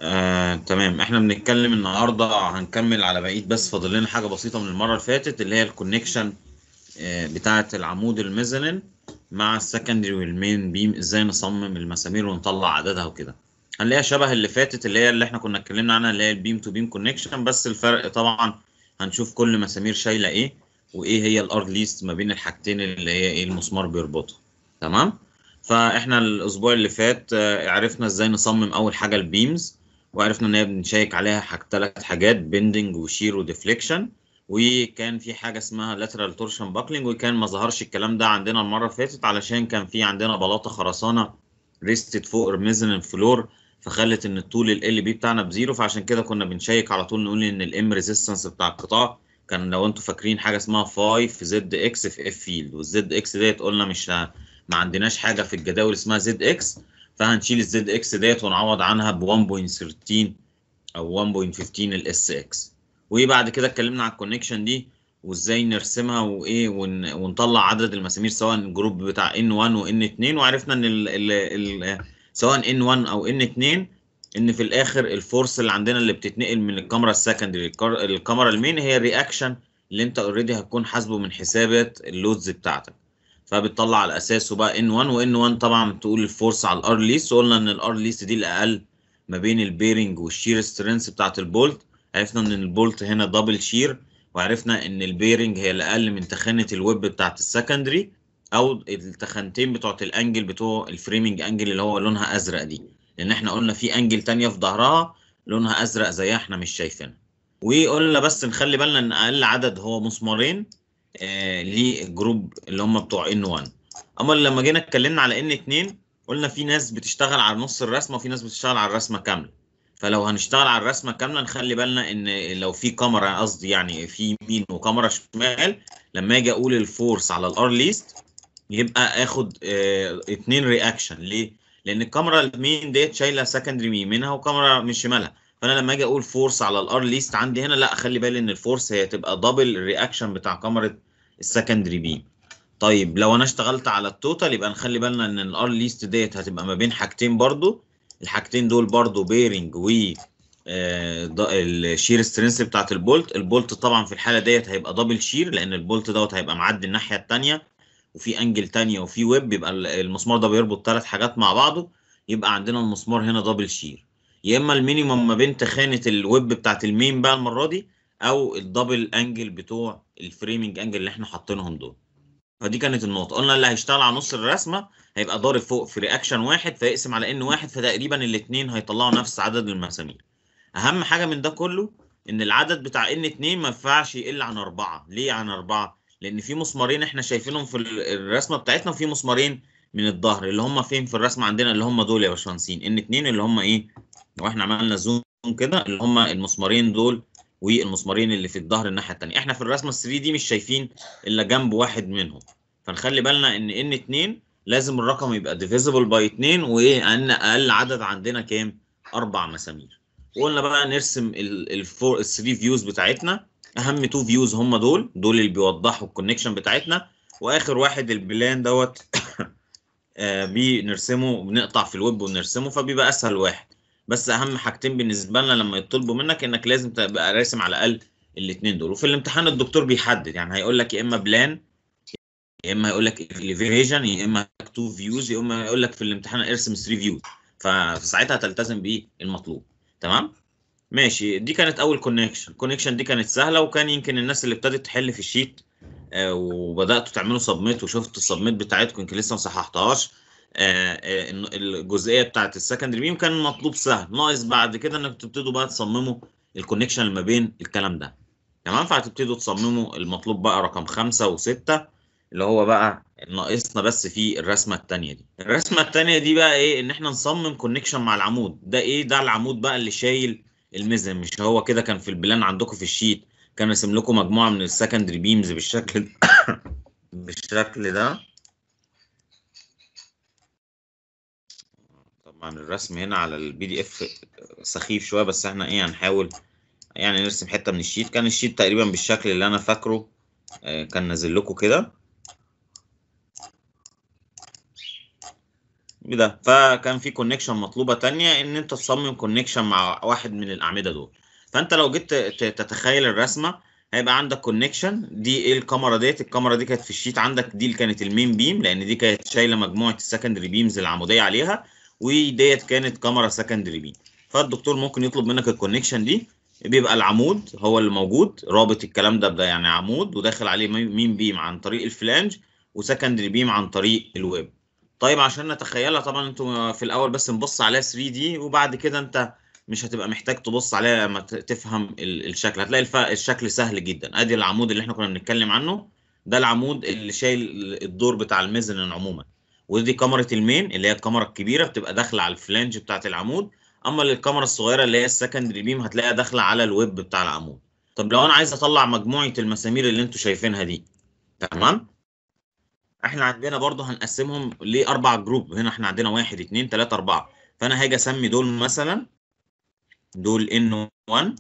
آه، تمام احنا بنتكلم النهارده هنكمل على بقيه بس فاضل لنا حاجه بسيطه من المره اللي فاتت اللي هي الكونكشن آه، بتاعه العمود الميزانين مع السكندري والمين بيم ازاي نصمم المسامير ونطلع عددها وكده هنلاقيها شبه اللي فاتت اللي هي اللي احنا كنا اتكلمنا عنها اللي هي البيم تو بيم كونكشن بس الفرق طبعا هنشوف كل مسامير شايله ايه وايه هي الار ليست ما بين الحاجتين اللي هي ايه المسمار بيربطها تمام فاحنا الاسبوع اللي فات آه، عرفنا ازاي نصمم اول حاجه البيمز وعرفنا ان هي بنشيك عليها حاج ثلاث حاجات بيندنج وشير وديفليكشن وكان في حاجه اسمها لاترال تورشن باكلينج وكان ما ظهرش الكلام ده عندنا المره اللي فاتت علشان كان في عندنا بلاطه خرسانه ريستد فوق الميزن فلور فخلت ان الطول ال بي بتاعنا بزيرو فعشان كده كنا بنشيك على طول نقول ان الام ريزيستنس بتاع القطاع كان لو انتوا فاكرين حاجه اسمها 5 في زد اكس في اف فيلد والزد اكس ديت قلنا مش ه- ما عندناش حاجه في الجداول اسمها زد اكس فهنشيل الزد اكس ديت ونعوض عنها ب 1.13 او 1.15 الاس اكس وبعد كده اتكلمنا على الكونكشن دي وازاي نرسمها وايه ون... ونطلع عدد المسامير سواء الجروب بتاع ان 1 وان 2 وعرفنا ان ال... ال... ال... سواء ان 1 او ان 2 ان في الاخر الفورس اللي عندنا اللي بتتنقل من الكاميرا السكندري الكار- الكاميرا المين هي الرياكشن اللي انت اوريدي هتكون حاسبه من حسابات اللودز بتاعتك فبتطلع على اساسه بقى ان 1 وان 1 طبعا بتقول الفورس على الار ليست وقلنا ان الار ليست دي الاقل ما بين البيرنج والشير سترينث بتاعت البولت عرفنا ان البولت هنا دبل شير وعرفنا ان البيرنج هي الاقل من تخانه الويب بتاعت السكندري او التخانتين بتوعت الانجل بتوع الفريمنج انجل اللي هو لونها ازرق دي لان احنا قلنا في انجل تانية في ظهرها لونها ازرق زيها احنا مش شايفينها وقلنا بس نخلي بالنا ان اقل عدد هو مسمارين آه للجروب اللي هم بتوع ان 1 اما لما جينا اتكلمنا على ان 2 قلنا في ناس بتشتغل على نص الرسمه وفي ناس بتشتغل على الرسمه كامله فلو هنشتغل على الرسمه كامله نخلي بالنا ان لو في كاميرا قصدي يعني في يمين وكاميرا شمال لما اجي اقول الفورس على الار ليست يبقى اخد اه اتنين رياكشن ليه؟ لان الكاميرا المين ديت شايله سكندري من يمينها وكاميرا من شمالها فانا لما اجي اقول فورس على الار ليست عندي هنا لا اخلي بالي ان الفورس هي تبقى دبل الرياكشن بتاع كاميرا السكندري بيم طيب لو انا اشتغلت على التوتال يبقى نخلي بالنا ان الار ليست ديت هتبقى ما بين حاجتين برضو الحاجتين دول برضو بيرنج و آه، ض- الشير سترينث بتاعت البولت البولت طبعا في الحاله ديت هيبقى دبل شير لان البولت دوت هيبقى معدي الناحيه الثانيه وفي انجل تانية وفي ويب يبقى ال- المسمار ده بيربط ثلاث حاجات مع بعضه يبقى عندنا المسمار هنا دبل شير يا اما المينيمم ما بين تخانه الويب بتاعت المين بقى المره دي او الدبل انجل بتوع الفريمنج انجل اللي احنا حاطينهم دول فدي كانت النقطة قلنا اللي هيشتغل على نص الرسمة هيبقى ضارب فوق في رياكشن واحد فيقسم على ان واحد فتقريبا الاتنين هيطلعوا نفس عدد المسامير اهم حاجة من ده كله ان العدد بتاع ان اتنين ما ينفعش يقل عن اربعة ليه عن اربعة لان في مسمارين احنا شايفينهم في ال- الرسمة بتاعتنا وفي مسمارين من الظهر اللي هم فين في الرسمة عندنا اللي هم دول يا باشمهندسين ان اتنين اللي هم ايه لو احنا عملنا زوم كده اللي هم المسمارين دول والمسمارين اللي في الظهر الناحية التانية احنا في الرسمة 3 دي مش شايفين الا جنب واحد منهم فنخلي بالنا ان ان 2 لازم الرقم يبقى ديفيزبل باي 2 وايه ان اقل عدد عندنا كام اربع مسامير وقلنا بقى نرسم الفور الثري فيوز بتاعتنا اهم تو فيوز هم دول دول اللي بيوضحوا الكونكشن بتاعتنا واخر واحد البلان دوت آه بنرسمه بنقطع في الويب ونرسمه فبيبقى اسهل واحد بس اهم حاجتين بالنسبه لنا لما يطلبوا منك انك لازم تبقى راسم على الاقل الاثنين دول وفي الامتحان الدكتور بيحدد يعني هيقول لك يا اما بلان يا اما هيقول لك اليفيجن يا اما تو فيوز يا اما يقول لك في الامتحان ارسم 3 فيوز فساعتها تلتزم بالمطلوب تمام ماشي دي كانت اول كونكشن الكونكشن دي كانت سهله وكان يمكن الناس اللي ابتدت تحل في الشيت آه، وبداتوا تعملوا سبميت وشفت السبميت بتاعتكم يمكن لسه ما صححتهاش آه، آه، إن الجزئيه بتاعت السكندري بيم كان مطلوب سهل ناقص بعد كده انك تبتدوا بقى تصمموا الكونكشن اللي ما بين الكلام ده تمام فهتبتدوا تصمموا المطلوب بقى رقم خمسة وستة اللي هو بقى ناقصنا بس في الرسمه الثانيه دي الرسمه الثانيه دي بقى ايه ان احنا نصمم كونكشن مع العمود ده ايه ده العمود بقى اللي شايل الميزان مش هو كده كان في البلان عندكم في الشيت كان راسم لكم مجموعه من السكندري بيمز بالشكل بالشكل ده طبعا الرسم هنا على البي دي اف سخيف شويه بس احنا ايه هنحاول يعني نرسم حته من الشيت كان الشيت تقريبا بالشكل اللي انا فاكره آه، كان نازل لكم كده بده فكان في كونكشن مطلوبه تانية ان انت تصمم كونكشن مع واحد من الاعمده دول فانت لو جيت ت- تتخيل الرسمه هيبقى عندك كونكشن دي ايه الكاميرا ديت الكاميرا دي كانت في الشيت عندك دي اللي كانت المين بيم لان دي كانت شايله مجموعه السكندري بيمز العموديه عليها وديت كانت كاميرا سكندري بيم فالدكتور ممكن يطلب منك الكونكشن دي بيبقى العمود هو اللي موجود رابط الكلام ده بده يعني عمود وداخل عليه مين بيم عن طريق الفلانج وسكندري بيم عن طريق الويب طيب عشان نتخيلها طبعا انتوا في الاول بس نبص عليها 3 دي وبعد كده انت مش هتبقى محتاج تبص عليها لما ت- تفهم ال- الشكل هتلاقي الف... الشكل سهل جدا ادي العمود اللي احنا كنا بنتكلم عنه ده العمود اللي شايل الدور بتاع الميزانين عموما ودي كاميرا المين اللي هي الكاميرا الكبيره بتبقى داخله على الفلانج بتاعت العمود اما الكاميرا الصغيره اللي هي السكندري بيم هتلاقيها داخله على الويب بتاع العمود طب لو انا عايز اطلع مجموعه المسامير اللي انتوا شايفينها دي تمام احنا عندنا برضو هنقسمهم لاربع جروب هنا احنا عندنا واحد اتنين تلاته اربعه فانا هاجي اسمي دول مثلا دول ان 1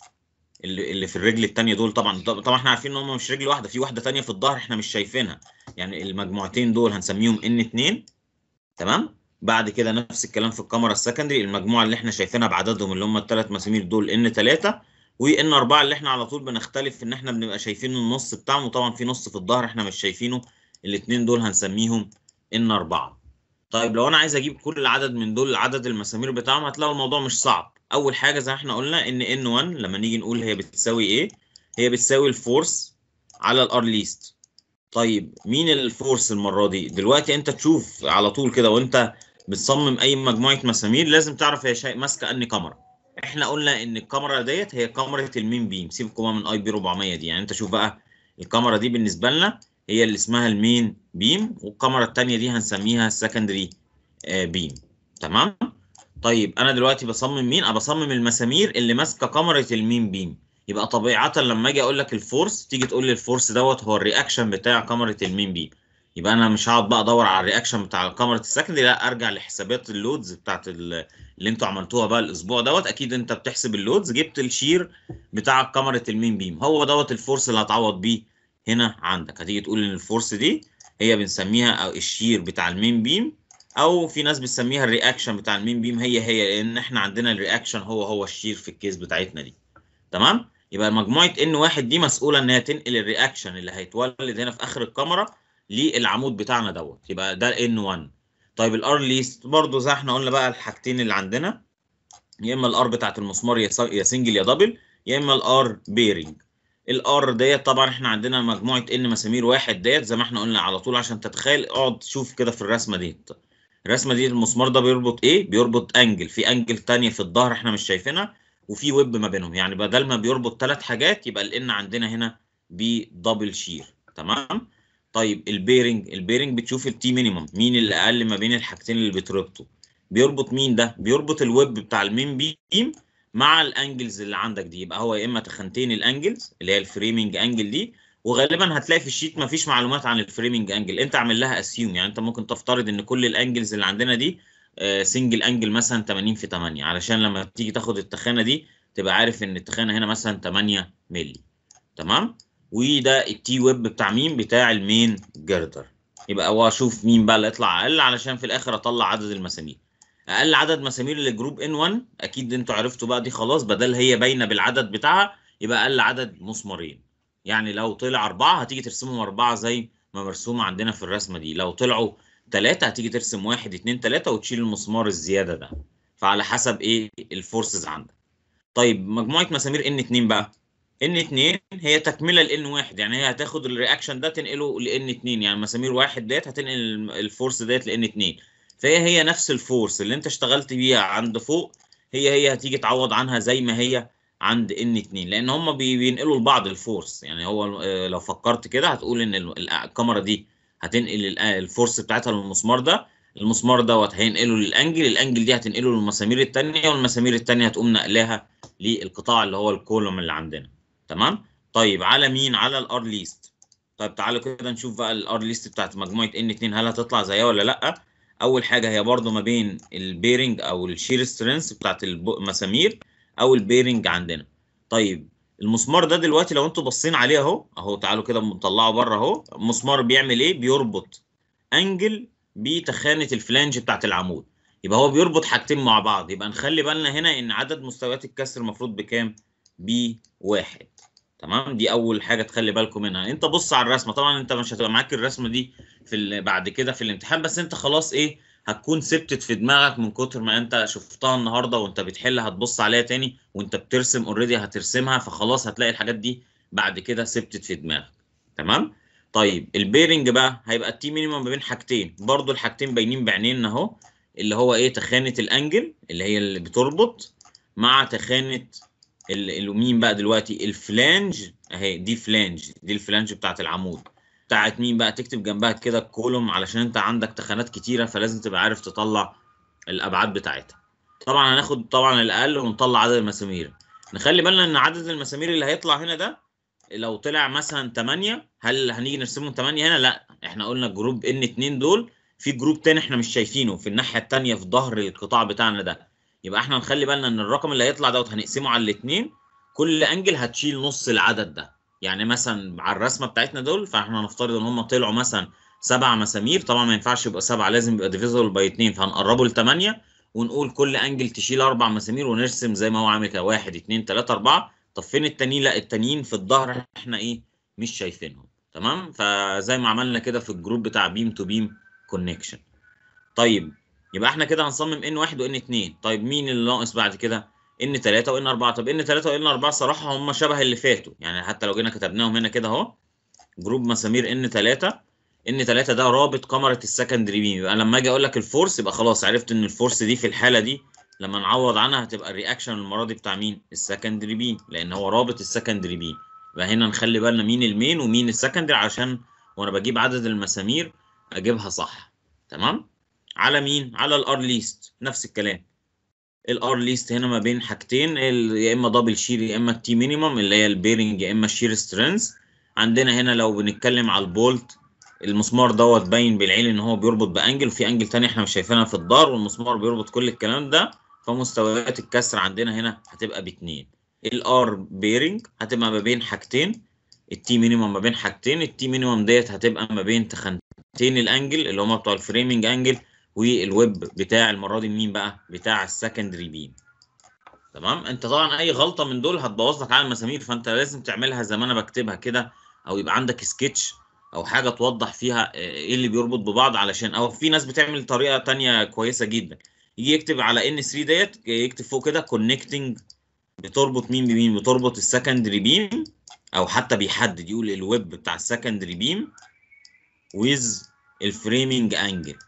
اللي اللي في الرجل الثانيه دول طبعا طبعا احنا عارفين ان هم مش رجل واحده في واحده ثانيه في الظهر احنا مش شايفينها يعني المجموعتين دول هنسميهم ان 2 تمام بعد كده نفس الكلام في الكاميرا السكندري المجموعه اللي احنا شايفينها بعددهم اللي هم الثلاث مسامير دول ان 3 وان 4 اللي احنا على طول بنختلف في ان احنا بنبقى شايفين النص بتاعهم وطبعا في نص في الظهر احنا مش شايفينه الاثنين دول هنسميهم ان 4 طيب لو انا عايز اجيب كل عدد من دول عدد المسامير بتاعهم هتلاقوا الموضوع مش صعب اول حاجه زي ما احنا قلنا ان ان 1 لما نيجي نقول هي بتساوي ايه هي بتساوي الفورس على الار ليست طيب مين الفورس المره دي دلوقتي انت تشوف على طول كده وانت بتصمم اي مجموعه مسامير لازم تعرف هي شيء ماسكه اني كاميرا احنا قلنا ان الكاميرا ديت هي كاميرا المين بيم سيبكم بقى من اي بي 400 دي يعني انت شوف بقى الكاميرا دي بالنسبه لنا هي اللي اسمها المين بيم والكاميرا الثانيه دي هنسميها السكندري بيم تمام طيب انا دلوقتي بصمم مين انا بصمم المسامير اللي ماسكه كاميرا المين بيم يبقى طبيعه لما اجي اقول لك الفورس تيجي تقول لي الفورس دوت هو الرياكشن بتاع كاميرا المين بيم يبقى انا مش هقعد بقى ادور على الرياكشن بتاع كاميرا السكندري لا ارجع لحسابات اللودز بتاعت ال- اللي انتوا عملتوها بقى الاسبوع دوت اكيد انت بتحسب اللودز جبت الشير بتاع كاميرا المين بيم هو دوت الفورس اللي هتعوض بيه هنا عندك هتيجي تقول ان الفورس دي هي بنسميها او الشير بتاع المين بيم او في ناس بتسميها الرياكشن بتاع المين بيم هي هي لان احنا عندنا الرياكشن هو هو الشير في الكيس بتاعتنا دي تمام يبقى مجموعه ان واحد دي مسؤوله ان هي تنقل الرياكشن اللي هيتولد هنا في اخر الكاميرا للعمود بتاعنا دوت يبقى ده ان 1 طيب الار ليست برضو زي احنا قلنا بقى الحاجتين اللي عندنا يا اما الار بتاعت المسمار يا يا سنجل يا دبل يا اما الار بيرنج الار ديت طبعا احنا عندنا مجموعه ان مسامير واحد ديت زي ما احنا قلنا على طول عشان تتخيل اقعد شوف كده في الرسمه ديت الرسمه دي المسمار ده بيربط ايه بيربط انجل في انجل تانية في الظهر احنا مش شايفينها وفي ويب ما بينهم يعني بدل ما بيربط ثلاث حاجات يبقى الان عندنا هنا بدبل شير تمام طيب البيرنج البيرنج بتشوف التي مينيمم مين اللي اقل ما بين الحاجتين اللي بيتربطوا بيربط مين ده بيربط الويب بتاع المين بيم مع الانجلز اللي عندك دي يبقى هو يا اما تخنتين الانجلز اللي هي الفريمنج انجل دي وغالبا هتلاقي في الشيت ما فيش معلومات عن الفريمنج انجل انت عامل لها اسيوم يعني انت ممكن تفترض ان كل الانجلز اللي عندنا دي سنجل انجل مثلا 80 في 8 علشان لما تيجي تاخد التخانه دي تبقى عارف ان التخانه هنا مثلا 8 مللي تمام وده التي ويب بتاع مين بتاع المين جردر يبقى هو اشوف مين بقى اللي يطلع اقل علشان في الاخر اطلع عدد المسامير اقل عدد مسامير للجروب ان 1 اكيد انتوا عرفتوا بقى دي خلاص بدل هي باينه بالعدد بتاعها يبقى اقل عدد مسمارين يعني لو طلع أربعة هتيجي ترسمهم أربعة زي ما مرسومة عندنا في الرسمة دي لو طلعوا ثلاثة هتيجي ترسم واحد اتنين تلاتة وتشيل المسمار الزيادة ده فعلى حسب ايه الفورسز عندك طيب مجموعة مسامير ان اتنين بقى ان اتنين هي تكملة لان واحد يعني هي هتاخد الرياكشن ده تنقله لان اتنين يعني مسامير واحد ديت هتنقل الفورس ديت لان اتنين فهي هي نفس الفورس اللي انت اشتغلت بيها عند فوق هي هي هتيجي تعوض عنها زي ما هي عند ان 2 لان هم بينقلوا لبعض الفورس يعني هو لو فكرت كده هتقول ان الكاميرا دي هتنقل الفورس بتاعتها للمسمار ده المسمار دوت هينقله للانجل الانجل دي هتنقله للمسامير الثانيه والمسامير الثانيه هتقوم نقلاها للقطاع اللي هو الكولوم اللي عندنا تمام طيب على مين على الار ليست طيب تعالوا كده نشوف بقى الار ليست بتاعت مجموعه ان 2 هل هتطلع زيها ولا لا اول حاجه هي برضو ما بين البيرنج او الشير سترينث بتاعت المسامير او البيرنج عندنا طيب المسمار ده دلوقتي لو انتوا باصين عليه اهو اهو تعالوا كده نطلعه بره اهو المسمار بيعمل ايه بيربط انجل بتخانه الفلانج بتاعت العمود يبقى هو بيربط حاجتين مع بعض يبقى نخلي بالنا هنا ان عدد مستويات الكسر المفروض بكام بواحد تمام دي اول حاجه تخلي بالكم منها انت بص على الرسمه طبعا انت مش هتبقى معاك الرسمه دي في ال- بعد كده في الامتحان بس انت خلاص ايه هتكون ثبتت في دماغك من كتر ما انت شفتها النهارده وانت بتحل هتبص عليها تاني وانت بترسم اوريدي هترسمها فخلاص هتلاقي الحاجات دي بعد كده ثبتت في دماغك تمام طيب البيرنج بقى هيبقى التي مينيمم ما بين حاجتين برضو الحاجتين باينين بعينين اهو اللي هو ايه تخانه الانجل اللي هي اللي بتربط مع تخانه ال- اليمين بقى دلوقتي الفلانج اهي دي فلانج دي الفلانج بتاعت العمود بتاعت مين بقى تكتب جنبها كده الكولوم علشان انت عندك تخانات كتيره فلازم تبقى عارف تطلع الابعاد بتاعتها طبعا هناخد طبعا الاقل ونطلع عدد المسامير نخلي بالنا ان عدد المسامير اللي هيطلع هنا ده لو طلع مثلا 8 هل هنيجي نرسمهم 8 هنا لا احنا قلنا الجروب ان 2 دول في جروب تاني احنا مش شايفينه في الناحيه التانيه في ظهر القطاع بتاعنا ده يبقى احنا نخلي بالنا ان الرقم اللي هيطلع دوت هنقسمه على الاثنين كل انجل هتشيل نص العدد ده يعني مثلا على الرسمه بتاعتنا دول فاحنا نفترض ان هم طلعوا مثلا سبع مسامير طبعا ما ينفعش يبقى سبعه لازم يبقى ديفيزبل باي 2 فهنقربه لثمانيه ونقول كل انجل تشيل اربع مسامير ونرسم زي ما هو عامل كده واحد اثنين ثلاثه اربعه طب فين التانيين لا التانيين في الظهر احنا ايه مش شايفينهم تمام فزي ما عملنا كده في الجروب بتاع بيم تو بيم كونكشن طيب يبقى احنا كده هنصمم ان واحد وان اتنين طيب مين اللي ناقص بعد كده ان 3 وان 4 طب ان 3 وان 4 صراحه هم شبه اللي فاتوا يعني حتى لو جينا كتبناهم هنا كده اهو جروب مسامير ان 3 ان 3 ده رابط كاميرا السكندري بيم يبقى لما اجي اقول لك الفورس يبقى خلاص عرفت ان الفورس دي في الحاله دي لما نعوض عنها هتبقى الرياكشن المره دي بتاع مين السكندري بيم لان هو رابط السكندري بيم يبقى هنا نخلي بالنا مين المين ومين السكندري عشان وانا بجيب عدد المسامير اجيبها صح تمام على مين على الار ليست نفس الكلام الار ليست هنا ما بين حاجتين ال- يا اما دبل شير يا اما التي مينيمم اللي هي البيرنج يا اما الشير سترينث عندنا هنا لو بنتكلم على البولت المسمار دوت باين بالعين ان هو بيربط بانجل وفي انجل تاني احنا مش شايفينها في الدار والمسمار بيربط كل الكلام ده فمستويات الكسر عندنا هنا هتبقى باتنين الار بيرنج هتبقى ما بين حاجتين التي مينيمم ما بين حاجتين التي مينيمم ديت هتبقى ما بين تخنتين الانجل اللي هما بتوع الفريمنج انجل والويب بتاع المره دي مين بقى بتاع السكندري بيم تمام انت طبعا اي غلطه من دول هتبوظ لك على المسامير فانت لازم تعملها زي ما انا بكتبها كده او يبقى عندك سكتش او حاجه توضح فيها ايه اللي بيربط ببعض علشان او في ناس بتعمل طريقه تانية كويسه جدا يجي يكتب على ان 3 ديت يكتب فوق كده كونكتنج بتربط مين بمين بتربط السكندري بيم او حتى بيحدد يقول الويب بتاع السكندري بيم ويز الفريمنج انجل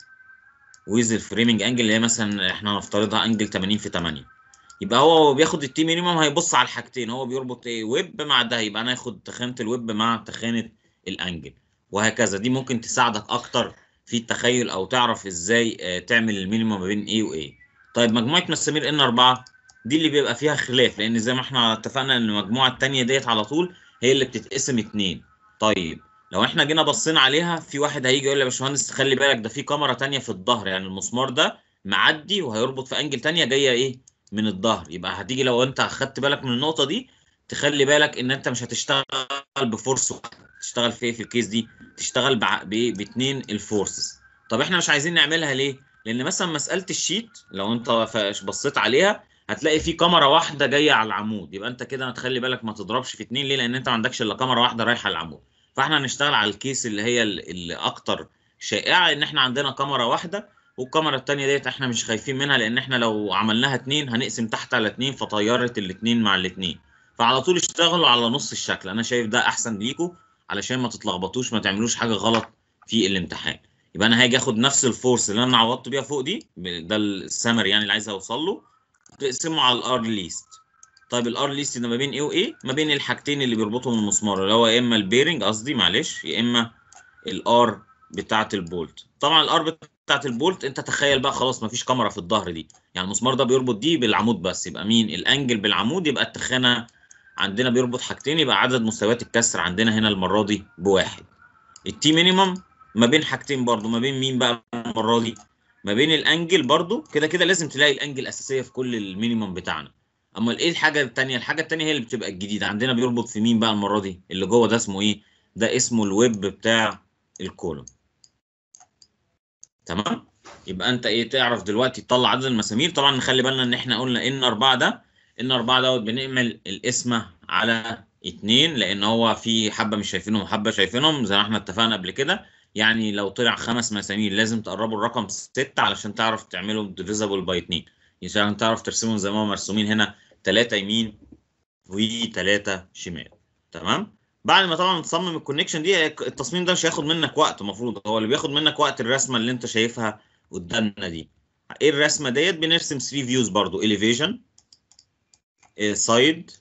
ويز الفريمنج انجل اللي هي مثلا احنا نفترضها انجل 80 في 8 يبقى هو بياخد التي مينيمم هيبص على الحاجتين هو بيربط ايه ويب مع ده يبقى انا هاخد تخانه الويب مع تخانه الانجل وهكذا دي ممكن تساعدك اكتر في التخيل او تعرف ازاي آه، تعمل المينيمم ما بين ايه وايه طيب مجموعه مسامير ان 4 دي اللي بيبقى فيها خلاف لان زي ما احنا اتفقنا ان المجموعه الثانيه ديت على طول هي اللي بتتقسم اتنين طيب لو احنا جينا بصينا عليها في واحد هيجي يقول لي يا باشمهندس خلي بالك ده في كاميرا تانية في الظهر يعني المسمار ده معدي وهيربط في انجل تانية جايه ايه من الظهر يبقى هتيجي لو انت خدت بالك من النقطه دي تخلي بالك ان انت مش هتشتغل بفورس واحد تشتغل في ايه في الكيس دي تشتغل بع- ب- باتنين الفورسز طب احنا مش عايزين نعملها ليه لان مثلا مساله الشيت لو انت ف- بصيت عليها هتلاقي في كاميرا واحده جايه على العمود يبقى انت كده هتخلي بالك ما تضربش في اتنين ليه لان انت ما عندكش الا كاميرا واحده رايحه على العمود فاحنا هنشتغل على الكيس اللي هي ال- اللي اكتر شائعه ان احنا عندنا كاميرا واحده والكاميرا التانية ديت احنا مش خايفين منها لان احنا لو عملناها اتنين هنقسم تحت على اتنين فطيرت الاتنين مع الاتنين فعلى طول اشتغلوا على نص الشكل انا شايف ده احسن ليكوا علشان ما تتلخبطوش ما تعملوش حاجه غلط في الامتحان يبقى انا هاجي اخد نفس الفورس اللي انا عوضت بيها فوق دي ده السمر يعني اللي عايز اوصل له تقسمه على الار ليست طيب الار ليست ده ما بين ايه وايه ما بين الحاجتين اللي بيربطهم المسمار اللي هو يا اما البيرنج قصدي معلش يا اما الار بتاعه البولت طبعا الار بتاعه البولت انت تخيل بقى خلاص ما فيش كاميرا في الظهر دي يعني المسمار ده بيربط دي بالعمود بس يبقى مين الانجل بالعمود يبقى التخانه عندنا بيربط حاجتين يبقى عدد مستويات الكسر عندنا هنا المره دي بواحد التي مينيمم ما بين حاجتين برضو ما بين مين بقى المره دي ما بين الانجل برضو كده كده لازم تلاقي الانجل الاساسيه في كل المينيمم بتاعنا اما ايه الحاجه الثانيه الحاجه الثانيه هي اللي بتبقى الجديده عندنا بيربط في مين بقى المره دي اللي جوه ده اسمه ايه ده اسمه الويب بتاع الكولوم تمام يبقى انت ايه تعرف دلوقتي تطلع عدد المسامير طبعا نخلي بالنا ان احنا قلنا ان 4 ده ان 4 دوت بنعمل القسمه على 2 لان هو في حبه مش شايفينهم وحبه شايفينهم زي ما احنا اتفقنا قبل كده يعني لو طلع خمس مسامير لازم تقربوا الرقم 6 علشان تعرف تعملوا ديفيزبل باي 2 عشان تعرف ترسمهم زي ما هم مرسومين هنا 3 يمين و3 شمال تمام بعد ما طبعا تصمم الكونكشن دي التصميم ده مش هياخد منك وقت المفروض هو اللي بياخد منك وقت الرسمه اللي انت شايفها قدامنا دي ايه الرسمه ديت بنرسم 3 فيوز برضو elevation سايد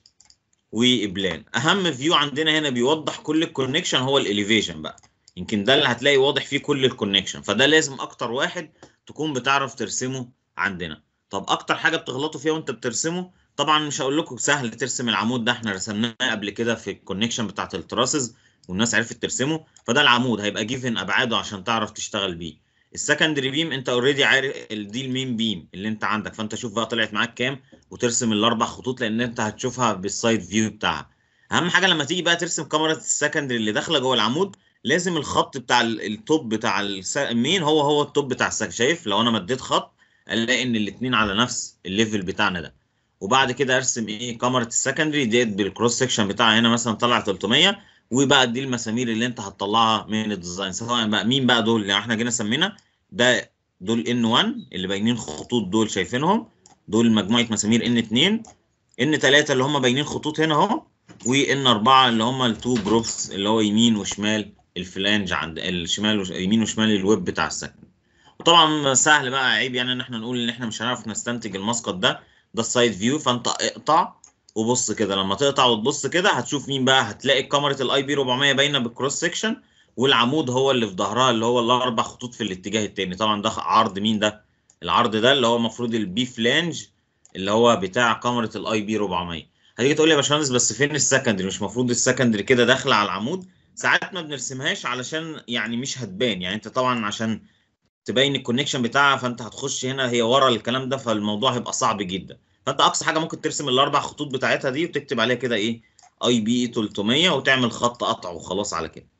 وبلان اهم فيو عندنا هنا بيوضح كل الكونكشن هو الاليفيشن بقى يمكن ده اللي هتلاقي واضح فيه كل الكونكشن فده لازم اكتر واحد تكون بتعرف ترسمه عندنا طب اكتر حاجه بتغلطوا فيها وانت بترسمه طبعا مش هقول لكم سهل ترسم العمود ده احنا رسمناه قبل كده في الكونكشن بتاعت التراسز والناس عرفت ترسمه فده العمود هيبقى جيفن ابعاده عشان تعرف تشتغل بيه السكندري بيم انت اوريدي عارف دي المين بيم اللي انت عندك فانت شوف بقى طلعت معاك كام وترسم الاربع خطوط لان انت هتشوفها بالسايد فيو بتاعها اهم حاجه لما تيجي بقى ترسم كاميرا السكندري اللي داخله جوه العمود لازم الخط بتاع التوب بتاع المين هو هو التوب بتاع السكن شايف لو انا مديت خط الاقي ان الاثنين على نفس الليفل بتاعنا ده وبعد كده ارسم ايه كاميرا السكندري ديت بالكروس سكشن بتاعها هنا مثلا طلع 300 وبقى دي المسامير اللي انت هتطلعها من الديزاين سواء بقى مين بقى دول اللي احنا جينا سمينا ده دول ان 1 اللي باينين خطوط دول شايفينهم دول مجموعه مسامير ان 2 ان 3 اللي هم باينين خطوط هنا اهو وان 4 اللي هم التو جروبس اللي هو يمين وشمال الفلانج عند الشمال وش... يمين وشمال الويب بتاع السكن وطبعا سهل بقى عيب يعني ان احنا نقول ان احنا مش هنعرف نستنتج المسقط ده ده السايد فيو فانت اقطع وبص كده لما تقطع وتبص كده هتشوف مين بقى هتلاقي كاميرا الاي بي 400 باينه بالكروس سكشن والعمود هو اللي في ظهرها اللي هو الاربع خطوط في الاتجاه التاني طبعا ده عرض مين ده العرض ده اللي هو المفروض البي فلانج اللي هو بتاع كاميرا الاي بي 400 هتيجي تقول لي يا باشمهندس بس فين السكندري مش المفروض السكندري كده داخله على العمود ساعات ما بنرسمهاش علشان يعني مش هتبان يعني انت طبعا عشان تبين الكونكشن بتاعها فانت هتخش هنا هي ورا الكلام ده فالموضوع هيبقى صعب جدا فانت اقصى حاجه ممكن ترسم الاربع خطوط بتاعتها دي وتكتب عليها كده ايه اي بي 300 وتعمل خط قطع وخلاص على كده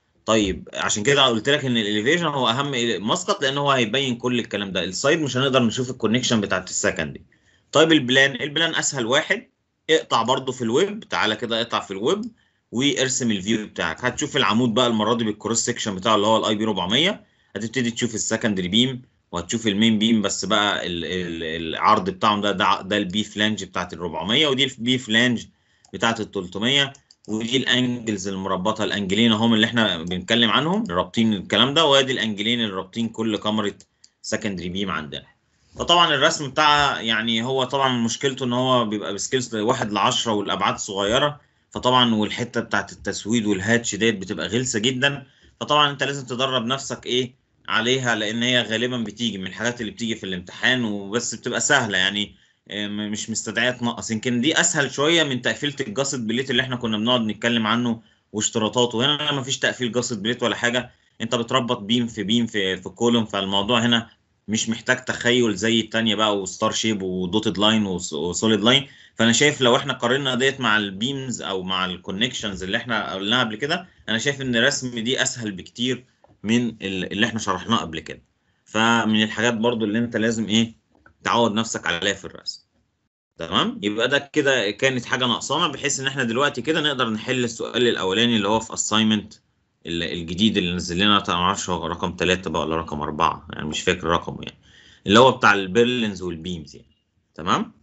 طيب عشان كده قلت لك ان الاليفيشن هو اهم مسقط لان هو هيبين كل الكلام ده السايد مش هنقدر نشوف الكونكشن بتاعت السكندري طيب البلان البلان اسهل واحد اقطع برضو في الويب تعالى كده اقطع في الويب وارسم الفيو بتاعك هتشوف العمود بقى المره دي بالكروس سكشن بتاعه اللي هو الاي بي 400 هتبتدي تشوف السكندري بيم وهتشوف المين بيم بس بقى ال ال العرض بتاعهم ده ده, ده البي فلانج بتاعت ال 400 ودي البي فلانج بتاعت ال 300 ودي الانجلز المربطه الانجلين هم اللي احنا بنتكلم عنهم رابطين الكلام ده وادي الانجلين اللي رابطين كل كاميرا سكندري بيم عندنا فطبعا الرسم بتاعها يعني هو طبعا مشكلته ان هو بيبقى بسكيلز 1 ل 10 والابعاد صغيره فطبعا والحته بتاعت التسويد والهاتش ديت بتبقى غلسه جدا فطبعا انت لازم تدرب نفسك ايه عليها لان هي غالبا بتيجي من الحاجات اللي بتيجي في الامتحان وبس بتبقى سهله يعني مش مستدعيه تنقص يمكن دي اسهل شويه من تقفيله الجاست بليت اللي احنا كنا بنقعد نتكلم عنه واشتراطاته هنا ما فيش تقفيل جاست بليت ولا حاجه انت بتربط بيم في بيم في في كولوم فالموضوع هنا مش محتاج تخيل زي التانية بقى وستار شيب ودوتد لاين وسوليد لاين فانا شايف لو احنا قارنا ديت مع البيمز او مع الكونكشنز اللي احنا قلناها قبل كده انا شايف ان الرسم دي اسهل بكتير من اللي احنا شرحناه قبل كده فمن الحاجات برضو اللي انت لازم ايه تعود نفسك عليها في الرسم تمام يبقى ده كده كانت حاجه ناقصانا بحيث ان احنا دلوقتي كده نقدر نحل السؤال الاولاني اللي هو في اساينمنت الجديد اللي نزل لنا ما اعرفش هو رقم 3 بقى ولا رقم 4 يعني مش فاكر رقمه يعني اللي هو بتاع البيرلينز والبيمز يعني تمام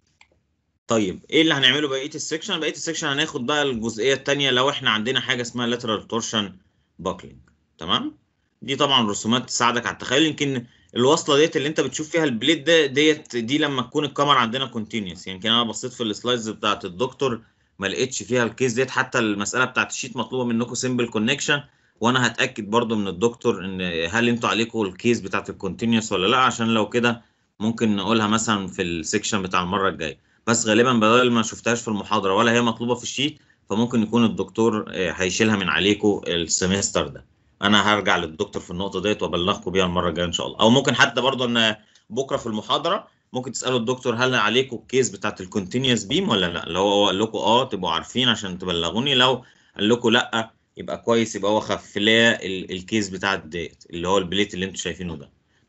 طيب ايه اللي هنعمله بقيه السكشن بقيه السكشن هناخد بقى الجزئيه الثانيه لو احنا عندنا حاجه اسمها lateral torsion buckling تمام دي طبعا رسومات تساعدك على التخيل يمكن الوصله ديت اللي انت بتشوف فيها البليد ده ديت دي لما تكون الكاميرا عندنا كونتينيوس يمكن انا بصيت في السلايدز بتاعت الدكتور ما لقيتش فيها الكيس ديت حتى المساله بتاعت الشيت مطلوبه منكم سيمبل كونكشن وانا هتاكد برضو من الدكتور ان هل انتوا عليكم الكيس بتاعت الكونتينيوس ولا لا عشان لو كده ممكن نقولها مثلا في السكشن بتاع المره الجايه بس غالبا بدل ما شفتهاش في المحاضره ولا هي مطلوبه في الشيت فممكن يكون الدكتور هيشيلها من عليكم السمستر ده انا هرجع للدكتور في النقطه ديت وابلغكم بيها المره الجايه ان شاء الله او ممكن حتى برضو ان بكره في المحاضره ممكن تسالوا الدكتور هل عليكم الكيس بتاعت الكونتينيوس بيم ولا لا لو هو قال لكم اه تبقوا عارفين عشان تبلغوني لو قال لكم لا يبقى كويس يبقى هو خفف لي الكيس بتاعت ديت اللي هو البليت اللي انتوا شايفينه ده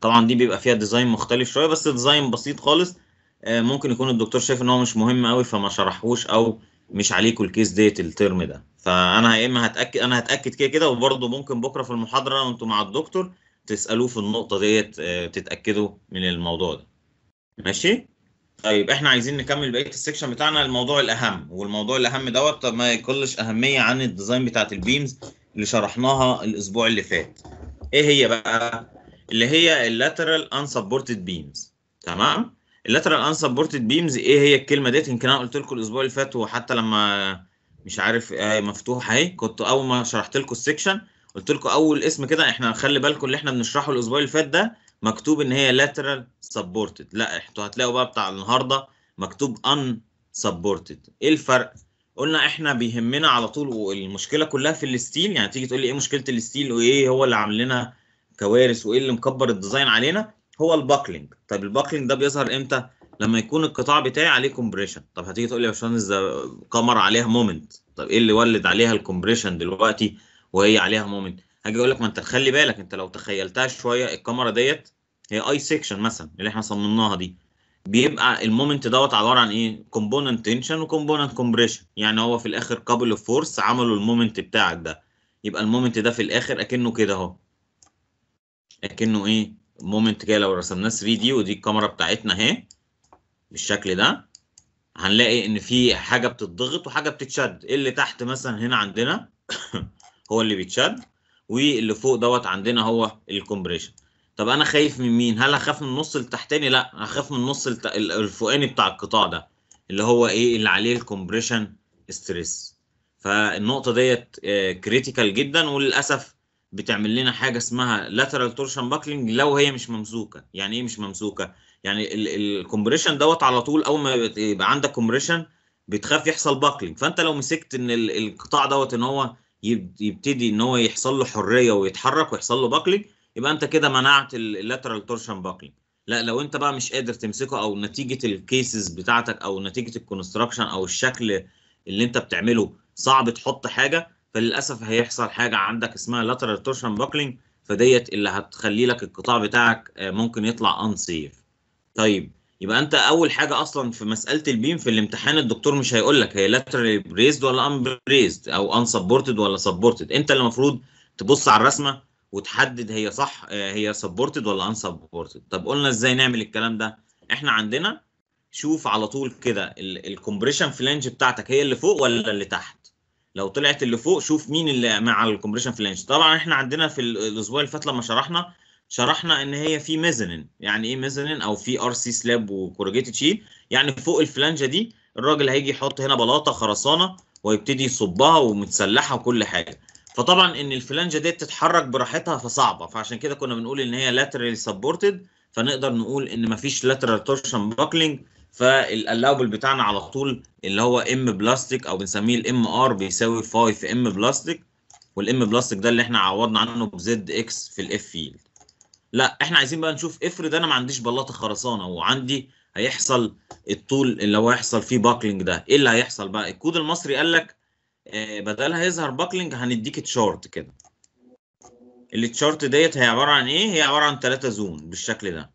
طبعا دي بيبقى فيها ديزاين مختلف شويه بس ديزاين بسيط خالص آه، ممكن يكون الدكتور شايف ان هو مش مهم قوي فما شرحوش او مش عليكم الكيس ديت الترم ده فانا يا اما هتاكد انا هتاكد كده كده وبرضه ممكن بكره في المحاضره وانتم مع الدكتور تسالوه في النقطه ديت آه، تتاكدوا من الموضوع ده ماشي طيب احنا عايزين نكمل بقيه السكشن بتاعنا الموضوع الاهم والموضوع الاهم دوت ما يقلش اهميه عن الديزاين بتاعت البيمز اللي شرحناها الاسبوع اللي فات ايه هي بقى اللي هي اللاترال unsupported beams تمام اللاترال unsupported beams ايه هي الكلمه ديت يمكن انا قلت لكم الاسبوع اللي فات وحتى لما مش عارف آه مفتوح اهي كنت اول ما شرحت لكم السكشن قلت لكم اول اسم كده احنا خلي بالكم اللي احنا بنشرحه الاسبوع اللي فات ده مكتوب ان هي lateral supported لا انتوا هتلاقوا بقى بتاع النهارده مكتوب unsupported ايه الفرق قلنا احنا بيهمنا على طول والمشكله كلها في الستيل يعني تيجي تقول لي ايه مشكله الستيل وايه هو اللي عامل لنا كوارث وايه اللي مكبر الديزاين علينا هو الباكلينج طيب الباكلينج ده بيظهر امتى لما يكون القطاع بتاعي عليه كومبريشن طب هتيجي تقول لي يا باشمهندس ده كاميرا عليها مومنت طب ايه اللي ولد عليها الكومبريشن دلوقتي وهي عليها مومنت هاجي اقول لك ما انت خلي بالك انت لو تخيلتها شويه الكاميرا ديت هي اي سيكشن مثلا اللي احنا صممناها دي بيبقى المومنت دوت عباره عن ايه كومبوننت تنشن وكومبوننت كومبريشن يعني هو في الاخر كابل اوف فورس عملوا المومنت بتاعك ده يبقى المومنت ده في الاخر اكنه كده اهو اكنه ايه مومنت كده لو رسمناه 3 دي ودي الكاميرا بتاعتنا اهي بالشكل ده هنلاقي ان في حاجه بتتضغط وحاجه بتتشد اللي تحت مثلا هنا عندنا هو اللي بيتشد واللي فوق دوت عندنا هو الكومبريشن طب انا خايف من مين هل هخاف من النص التحتاني لا هخاف من النص الت... الفوقاني بتاع القطاع ده اللي هو ايه اللي عليه الكومبريشن ستريس فالنقطه ديت كريتيكال جدا وللاسف بتعمل لنا حاجه اسمها lateral torsion buckling لو هي مش ممسوكه يعني ايه مش ممسوكه يعني الكومبريشن دوت على طول اول ما يبقى عندك كومبريشن بتخاف يحصل باكلينج فانت لو مسكت ان القطاع دوت ان هو يبتدي ان هو يحصل له حريه ويتحرك ويحصل له باكلينج يبقى انت كده منعت اللاترال تورشن باكلينج لا لو انت بقى مش قادر تمسكه او نتيجه الكيسز بتاعتك او نتيجه الكونستراكشن او الشكل اللي انت بتعمله صعب تحط حاجه فللاسف هيحصل حاجه عندك اسمها لاترال تورشن باكلينج فديت اللي هتخلي لك القطاع بتاعك ممكن يطلع انسيف طيب يبقى انت اول حاجه اصلا في مساله البيم في الامتحان الدكتور مش هيقول لك هي لاترال بريزد ولا ان بريزد او ان سبورتد ولا سبورتد انت اللي المفروض تبص على الرسمه وتحدد هي صح هي سبورتد ولا ان سبورتد طب قلنا ازاي نعمل الكلام ده احنا عندنا شوف على طول كده الكومبريشن فلانج بتاعتك هي اللي فوق ولا اللي تحت لو طلعت اللي فوق شوف مين اللي مع الكومبريشن فلانج طبعا احنا عندنا في الاسبوع اللي فات لما شرحنا شرحنا ان هي في ميزانين يعني ايه ميزانين او في ار سي سلاب وكورجيتد شيل يعني فوق الفلانجه دي الراجل هيجي يحط هنا بلاطه خرسانه ويبتدي يصبها ومتسلحه وكل حاجه فطبعا ان الفلانجه دي تتحرك براحتها فصعبه فعشان كده كنا بنقول ان هي laterally سبورتد فنقدر نقول ان مفيش lateral torsion buckling فالالاوبل بتاعنا على طول اللي هو ام بلاستيك او بنسميه الام ار بيساوي 5 ام بلاستيك والام بلاستيك ده اللي احنا عوضنا عنه بزد اكس في الاف فيلد لا احنا عايزين بقى نشوف افرض انا ما عنديش بلاطه خرسانه وعندي هيحصل الطول اللي هو هيحصل فيه باكلينج ده ايه اللي هيحصل بقى الكود المصري قال لك آه بدلها يظهر باكلينج هنديك تشارت كده التشارت ديت هي عباره عن ايه هي عباره عن ثلاثة زون بالشكل ده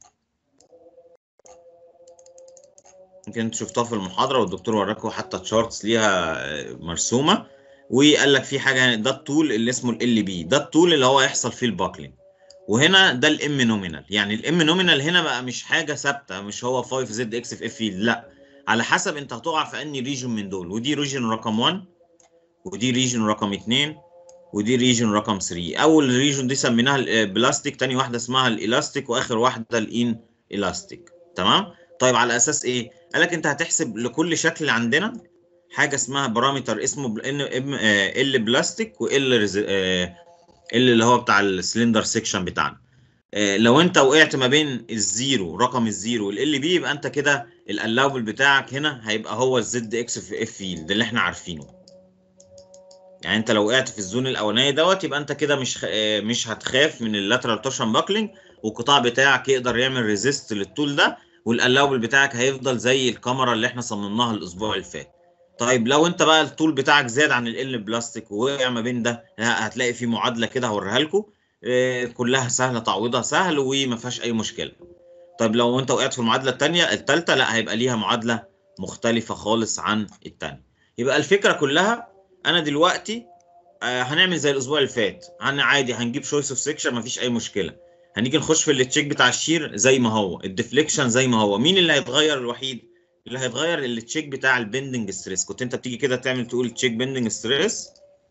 يمكن انتوا شفتوها في المحاضره والدكتور وراكم حتى تشارتس ليها مرسومه وقال لك في حاجه ده الطول اللي اسمه ال بي ده الطول اللي هو هيحصل فيه الباكلينج وهنا ده الام نومينال يعني الام نومينال هنا بقى مش حاجه ثابته مش هو 5 زد اكس في اف فيلد لا على حسب انت هتقع في انهي ريجن من دول ودي ريجن رقم 1 ودي ريجن رقم 2 ودي ريجن رقم 3 اول ريجن دي سميناها البلاستيك تاني واحده اسمها الالاستيك واخر واحده الان الاستيك تمام طيب على اساس ايه قال لك انت هتحسب لكل شكل عندنا حاجه اسمها بارامتر اسمه ان ام ال بلاستيك وال ال اللي هو بتاع السلندر سيكشن بتاعنا لو انت وقعت ما بين الزيرو رقم الزيرو والال بي يبقى انت كده الالاوبل بتاعك هنا هيبقى هو الزد اكس في اف فيلد اللي احنا عارفينه يعني انت لو وقعت في الزون الاولانيه دوت يبقى انت كده مش خ... مش هتخاف من اللاترال تورشن باكلينج والقطاع بتاعك يقدر يعمل ريزيست للطول ده والالاوبل بتاعك هيفضل زي الكاميرا اللي احنا صممناها الاسبوع اللي فات طيب لو انت بقى الطول بتاعك زاد عن ال بلاستيك ووقع ما بين ده هتلاقي في معادله كده هوريها لكم آه، كلها سهله تعويضها سهل وما فيهاش اي مشكله طيب لو انت وقعت في المعادله الثانيه الثالثه لا هيبقى ليها معادله مختلفه خالص عن الثانيه يبقى الفكره كلها انا دلوقتي آه، هنعمل زي الاسبوع اللي فات هن عادي هنجيب شويس اوف سيكشن مفيش اي مشكله هنيجي نخش في التشيك بتاع الشير زي ما هو الديفليكشن زي ما هو مين اللي هيتغير الوحيد اللي هيتغير التشيك بتاع البندنج ستريس كنت انت بتيجي كده تعمل تقول تشيك بندنج ستريس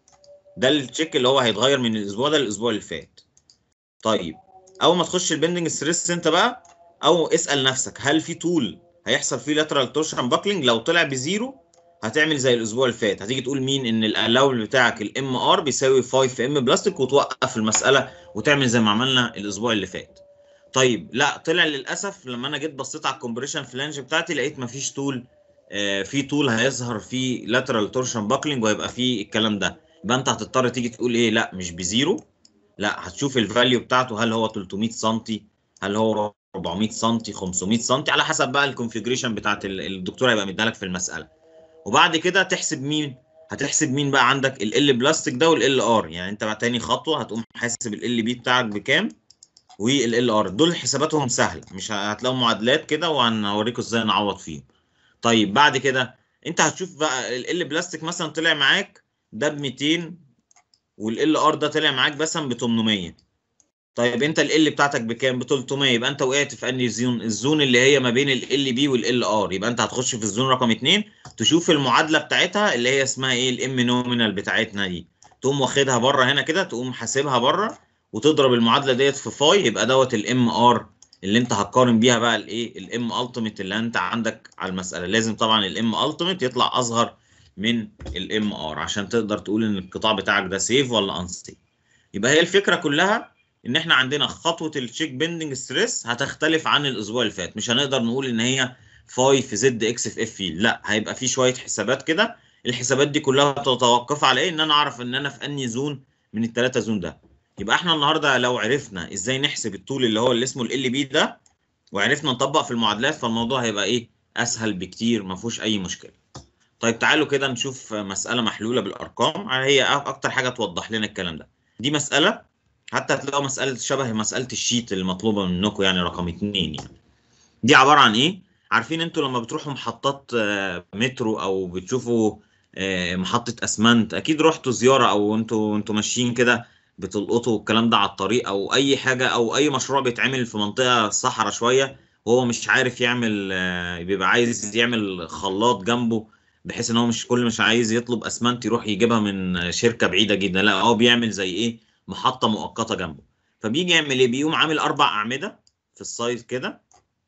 ده التشيك اللي هو هيتغير من الاسبوع ده للاسبوع اللي فات طيب اول ما تخش البندنج ستريس انت بقى او اسال نفسك هل في طول هيحصل فيه لاترال تورشن باكلينج لو طلع بزيرو هتعمل زي الاسبوع اللي فات هتيجي تقول مين ان الالاول بتاعك الام ار بيساوي 5 ام بلاستيك وتوقف المساله وتعمل زي ما عملنا الاسبوع اللي فات طيب لا طلع للاسف لما انا جيت بصيت على الكومبريشن فلانج بتاعتي لقيت مفيش طول آه في طول هيظهر فيه لاترال تورشن باكلينج وهيبقى فيه الكلام ده يبقى انت هتضطر تيجي تقول ايه لا مش بزيرو لا هتشوف الفاليو بتاعته هل هو 300 سم هل هو 400 سم 500 سم على حسب بقى الكونفيجريشن بتاعت الدكتور هيبقى مديها لك في المساله وبعد كده تحسب مين هتحسب مين بقى عندك ال بلاستيك ده والال ار يعني انت بقى تاني خطوه هتقوم حاسب ال بي بتاعك بكام والال ار دول حساباتهم سهله مش هتلاقوا معادلات كده وهنوريكم ازاي نعوض فيهم طيب بعد كده انت هتشوف بقى ال بلاستيك مثلا طلع معاك ده ب 200 والال ار ده طلع معاك مثلا ب 800 طيب انت ال بتاعتك بكام ب 300 يبقى انت وقعت في انهي زون الزون اللي هي ما بين ال بي والال ار يبقى انت هتخش في الزون رقم 2 تشوف المعادله بتاعتها اللي هي اسمها ايه الام نومينال بتاعتنا دي تقوم واخدها بره هنا كده تقوم حاسبها بره وتضرب المعادله ديت في فاي يبقى دوت الام ار اللي انت هتقارن بيها بقى الايه الام التيميت اللي انت عندك على المساله لازم طبعا الام التيميت يطلع اصغر من الام ار عشان تقدر تقول ان القطاع بتاعك ده سيف ولا انسيف يبقى هي الفكره كلها ان احنا عندنا خطوه التشيك بيندنج ستريس هتختلف عن الاسبوع اللي فات مش هنقدر نقول ان هي فاي في زد اكس في اف فيل لا هيبقى في شويه حسابات كده الحسابات دي كلها تتوقف على ايه ان انا اعرف ان انا في انهي زون من الثلاثه زون ده يبقى احنا النهارده لو عرفنا ازاي نحسب الطول اللي هو اللي اسمه ال بي ده وعرفنا نطبق في المعادلات فالموضوع هيبقى ايه اسهل بكتير ما فيهوش اي مشكله طيب تعالوا كده نشوف مساله محلوله بالارقام هي اكتر حاجه توضح لنا الكلام ده دي مساله حتى هتلاقوا مساله شبه مساله الشيت المطلوبه منكم يعني رقم اتنين يعني دي عباره عن ايه عارفين انتوا لما بتروحوا محطات مترو او بتشوفوا محطه اسمنت اكيد رحتوا زياره او انتوا انتوا ماشيين كده بتلقطوا الكلام ده على الطريق او اي حاجه او اي مشروع بيتعمل في منطقه صحراء شويه وهو مش عارف يعمل بيبقى عايز يعمل خلاط جنبه بحيث ان هو مش كل مش عايز يطلب اسمنت يروح يجيبها من شركه بعيده جدا لا هو بيعمل زي ايه محطه مؤقته جنبه فبيجي يعمل ايه بيقوم عامل اربع اعمده في السايز كده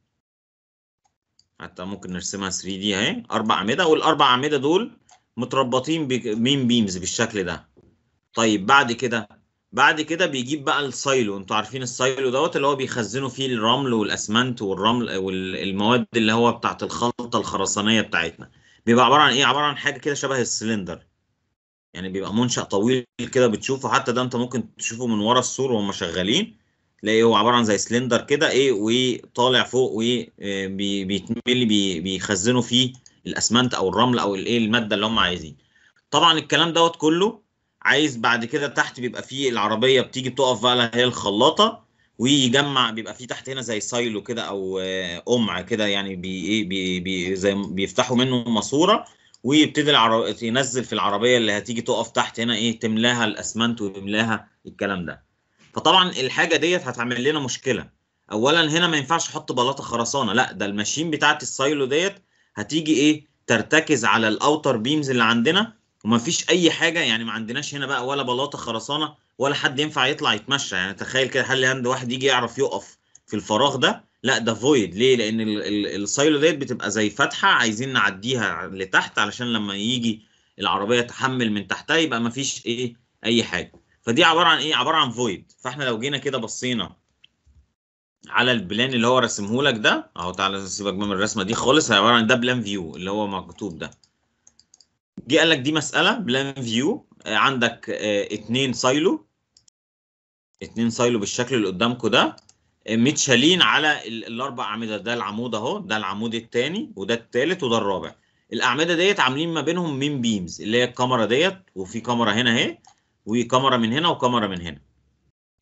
حتى ممكن نرسمها 3 دي اهي اربع اعمده والاربع اعمده دول متربطين بمين بيمز بالشكل ده طيب بعد كده بعد كده بيجيب بقى السايلو انتوا عارفين السايلو دوت اللي هو بيخزنوا فيه الرمل والاسمنت والرمل والمواد اللي هو بتاعت الخلطه الخرسانيه بتاعتنا بيبقى عباره عن ايه عباره عن حاجه كده شبه السلندر يعني بيبقى منشأ طويل كده بتشوفه حتى ده انت ممكن تشوفه من ورا السور وهم شغالين تلاقي هو عباره عن زي سلندر كده ايه وطالع فوق وبيتملي بي بيخزنوا فيه الاسمنت او الرمل او الايه الماده اللي هم عايزين طبعا الكلام دوت كله عايز بعد كده تحت بيبقى فيه العربيه بتيجي تقف بقى هي الخلاطه ويجمع بيبقى فيه تحت هنا زي سايلو كده او قمع كده يعني بي ايه بي بي زي بيفتحوا منه ماسوره ويبتدي العرب... ينزل في العربيه اللي هتيجي تقف تحت هنا ايه تملاها الاسمنت ويملاها الكلام ده فطبعا الحاجه ديت هتعمل لنا مشكله اولا هنا ما ينفعش احط بلاطه خرسانه لا ده الماشين بتاعت السايلو ديت هتيجي ايه ترتكز على الاوتر بيمز اللي عندنا وما فيش اي حاجه يعني ما عندناش هنا بقى ولا بلاطه خرسانه ولا حد ينفع يطلع يتمشى يعني تخيل كده هل عند واحد يجي يعرف يقف في الفراغ ده لا ده فويد ليه لان السايلو ديت بتبقى زي فتحه عايزين نعديها لتحت علشان لما يجي العربيه تحمل من تحتها يبقى ما فيش ايه اي حاجه فدي عباره عن ايه عباره عن فويد فاحنا لو جينا كده بصينا على البلان اللي هو رسمه لك ده اهو تعالى سيبك من الرسمه دي خالص هي عباره عن ده بلان فيو اللي هو مكتوب ده جه قال لك دي مساله بلان فيو عندك اه اتنين سايلو اتنين سايلو بالشكل اللي قدامكم ده متشالين على الاربع اعمده ده العمود اهو ده العمود الثاني وده الثالث وده الرابع الاعمده ديت عاملين ما بينهم مين بيمز اللي هي الكاميرا ديت وفي كاميرا هنا اهي وكاميرا من هنا وكاميرا من هنا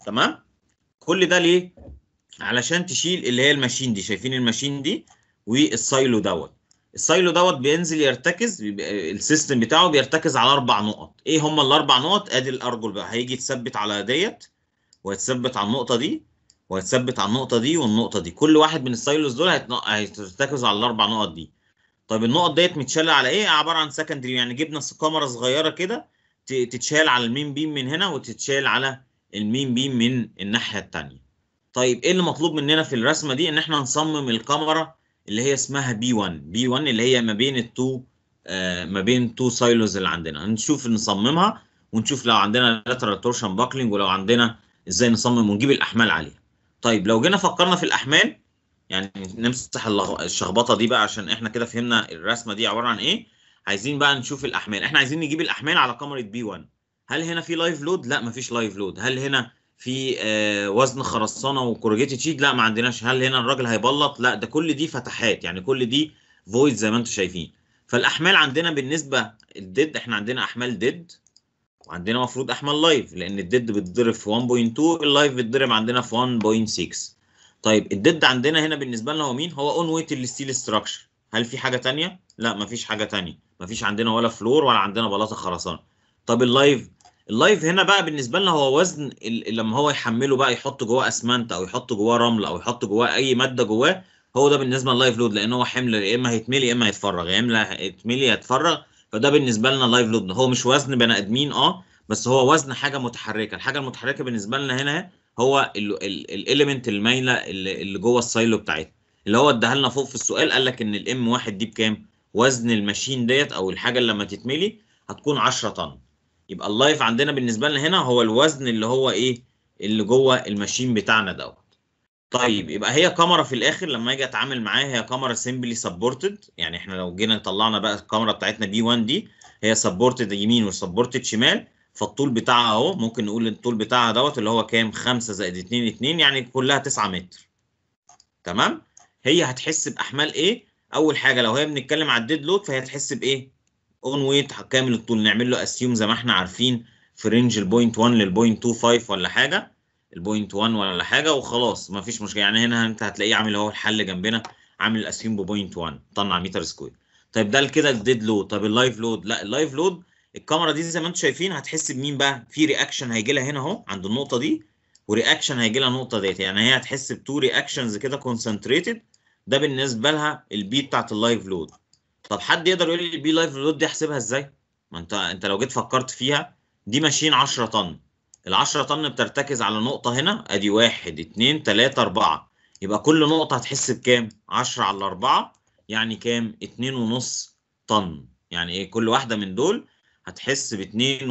تمام كل ده ليه علشان تشيل اللي هي الماشين دي شايفين الماشين دي والسايلو دوت السايلو دوت بينزل يرتكز السيستم بتاعه بيرتكز على اربع نقط ايه هم الاربع نقط ادي الارجل بقى هيجي يتثبت على ديت ويتثبت على النقطه دي ويتثبت على النقطه دي والنقطه دي كل واحد من السايلوز دول هيترتكز على الاربع نقط دي طيب النقط ديت متشاله على ايه عباره عن سكندري يعني جبنا كاميرا صغيره كده تتشال على المين بيم من هنا وتتشال على المين بيم من الناحيه الثانيه طيب ايه اللي مطلوب مننا في الرسمه دي ان احنا نصمم الكاميرا اللي هي اسمها بي 1 بي 1 اللي هي ما بين التو آه ما بين التو سايلوز اللي عندنا نشوف نصممها ونشوف لو عندنا لاترال تورشن باكلينج ولو عندنا ازاي نصمم ونجيب الاحمال عليها طيب لو جينا فكرنا في الاحمال يعني نمسح الشخبطه دي بقى عشان احنا كده فهمنا الرسمه دي عباره عن ايه عايزين بقى نشوف الاحمال احنا عايزين نجيب الاحمال على كاميرا بي 1 هل هنا في لايف لود لا مفيش لايف لود هل هنا في آه وزن خرسانه وكورجيتد شيت لا ما عندناش هل هنا الراجل هيبلط لا ده كل دي فتحات يعني كل دي فويد زي ما انتم شايفين فالاحمال عندنا بالنسبه الديد احنا عندنا احمال ديد وعندنا المفروض احمال لايف لان الديد بتضرب في 1.2 اللايف بتضرب عندنا في 1.6 طيب الديد عندنا هنا بالنسبه لنا هو مين هو اون ويت الستيل ستراكشر هل في حاجه ثانيه لا مفيش حاجه ثانيه مفيش عندنا ولا فلور ولا عندنا بلاطه خرسانه طب اللايف اللايف هنا بقى بالنسبه لنا هو وزن لما هو يحمله بقى يحط جواه اسمنت او يحط جواه رمل او يحط جواه اي ماده جواه هو ده بالنسبه لللايف لود لان هو حمل يا اما هيتملي يا اما هيتفرغ يا اما هيتملي يتفرغ فده بالنسبه لنا لايف لود هو مش وزن بني ادمين اه بس هو وزن حاجه متحركه الحاجه المتحركه بالنسبه لنا هنا هو الاليمنت المايله اللي جوه السايلو بتاعتنا اللي هو اداها لنا فوق في السؤال قال لك ان الام واحد دي بكام وزن الماشين ديت او الحاجه اللي لما تتملي هتكون 10 طن يبقى اللايف عندنا بالنسبه لنا هنا هو الوزن اللي هو ايه اللي جوه الماشين بتاعنا دوت طيب يبقى هي كاميرا في الاخر لما اجي اتعامل معاها هي كاميرا سيمبلي سبورتد يعني احنا لو جينا طلعنا بقى الكاميرا بتاعتنا بي 1 دي هي سبورتد يمين وسبورتد شمال فالطول بتاعها اهو ممكن نقول الطول بتاعها دوت اللي هو كام 5 زائد 2 2 يعني كلها 9 متر تمام هي هتحس باحمال ايه اول حاجه لو هي بنتكلم على الديد لود فهي هتحس بايه اون ويت كامل الطول نعمل له اسيوم زي ما احنا عارفين في رينج البوينت 1 للبوينت 25 ولا حاجه البوينت 1 ولا حاجه وخلاص ما فيش مشكله يعني هنا انت هتلاقيه عامل اهو الحل جنبنا عامل الاسيوم ببوينت 1 طن على متر سكوير طيب ده كده الديد لود طب اللايف لود لا اللايف لود الكاميرا دي زي ما انتم شايفين هتحس بمين بقى في رياكشن هيجي لها هنا اهو عند النقطه دي ورياكشن هيجي لها النقطه ديت يعني هي هتحس بتو رياكشنز كده كونسنتريتد ده بالنسبه لها البي بتاعت اللايف لود طب حد يقدر يقول لي البي لايف لود دي احسبها ازاي ما انت انت لو جيت فكرت فيها دي ماشين 10 طن ال 10 طن بترتكز على نقطه هنا ادي 1 2 3 4 يبقى كل نقطه هتحس بكام 10 على 4 يعني كام 2.5 طن يعني ايه كل واحده من دول هتحس ب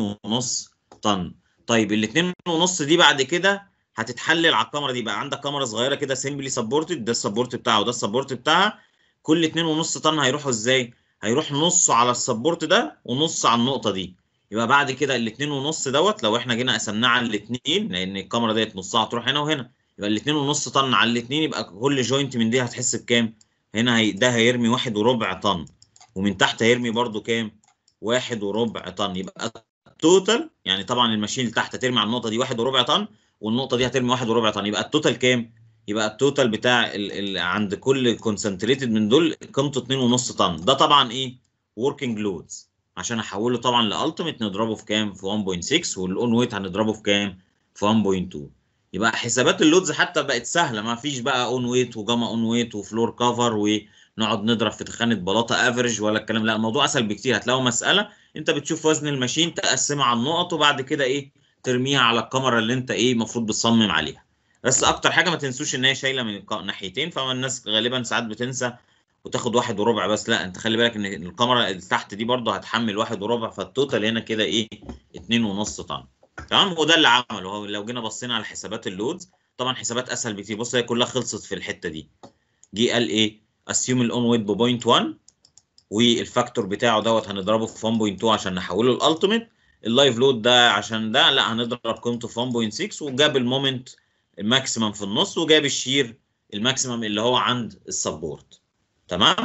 2.5 طن طيب ال 2.5 دي بعد كده هتتحلل على الكاميرا دي بقى عندك كاميرا صغيره كده سيمبلي سبورتد ده السبورت بتاعه وده السبورت بتاعها كل 2.5 طن هيروحوا ازاي هيروح نصه على السبورت ده ونص على النقطه دي يبقى بعد كده ال 2.5 دوت لو احنا جينا قسمناه على الاثنين لان الكاميرا ديت نصها هتروح هنا وهنا يبقى ال 2.5 طن على الاثنين يبقى كل جوينت من دي هتحس بكام هنا هي ده هيرمي واحد وربع طن ومن تحت هيرمي برده كام واحد وربع طن يبقى التوتال يعني طبعا الماشين اللي تحت هترمي على النقطه دي واحد وربع طن والنقطه دي هترمي واحد وربع طن يبقى التوتال كام يبقى التوتال بتاع ال ال عند كل كونسنتريتد من دول قيمته 2.5 طن ده طبعا ايه وركينج لودز عشان احوله طبعا لالتيميت نضربه في كام في 1.6 والاون ويت هنضربه في كام في 1.2 يبقى حسابات اللودز حتى بقت سهله ما فيش بقى اون ويت وجاما اون ويت وفلور كفر ونقعد نضرب في تخانه بلاطه افريج ولا الكلام لا الموضوع اسهل بكتير هتلاقوا مساله انت بتشوف وزن الماشين تقسمها على النقط وبعد كده ايه ترميها على الكاميرا اللي انت ايه المفروض بتصمم عليها بس اكتر حاجه ما تنسوش ان هي شايله من ناحيتين فالناس غالبا ساعات بتنسى وتاخد واحد وربع بس لا انت خلي بالك ان الكاميرا اللي تحت دي برضه هتحمل واحد وربع فالتوتال هنا كده ايه اتنين ونص طن تمام وده اللي عمله هو لو جينا بصينا على حسابات اللودز طبعا حسابات اسهل بكتير بص هي كلها خلصت في الحته دي جه قال ايه اسيوم الاون ويت بوينت 1 والفاكتور بتاعه دوت هنضربه في 1.2 عشان نحوله الالتيميت اللايف لود ده عشان ده لا هنضرب قيمته في 1.6 وجاب المومنت الماكسيمم في النص وجاب الشير الماكسيمم اللي هو عند السبورت تمام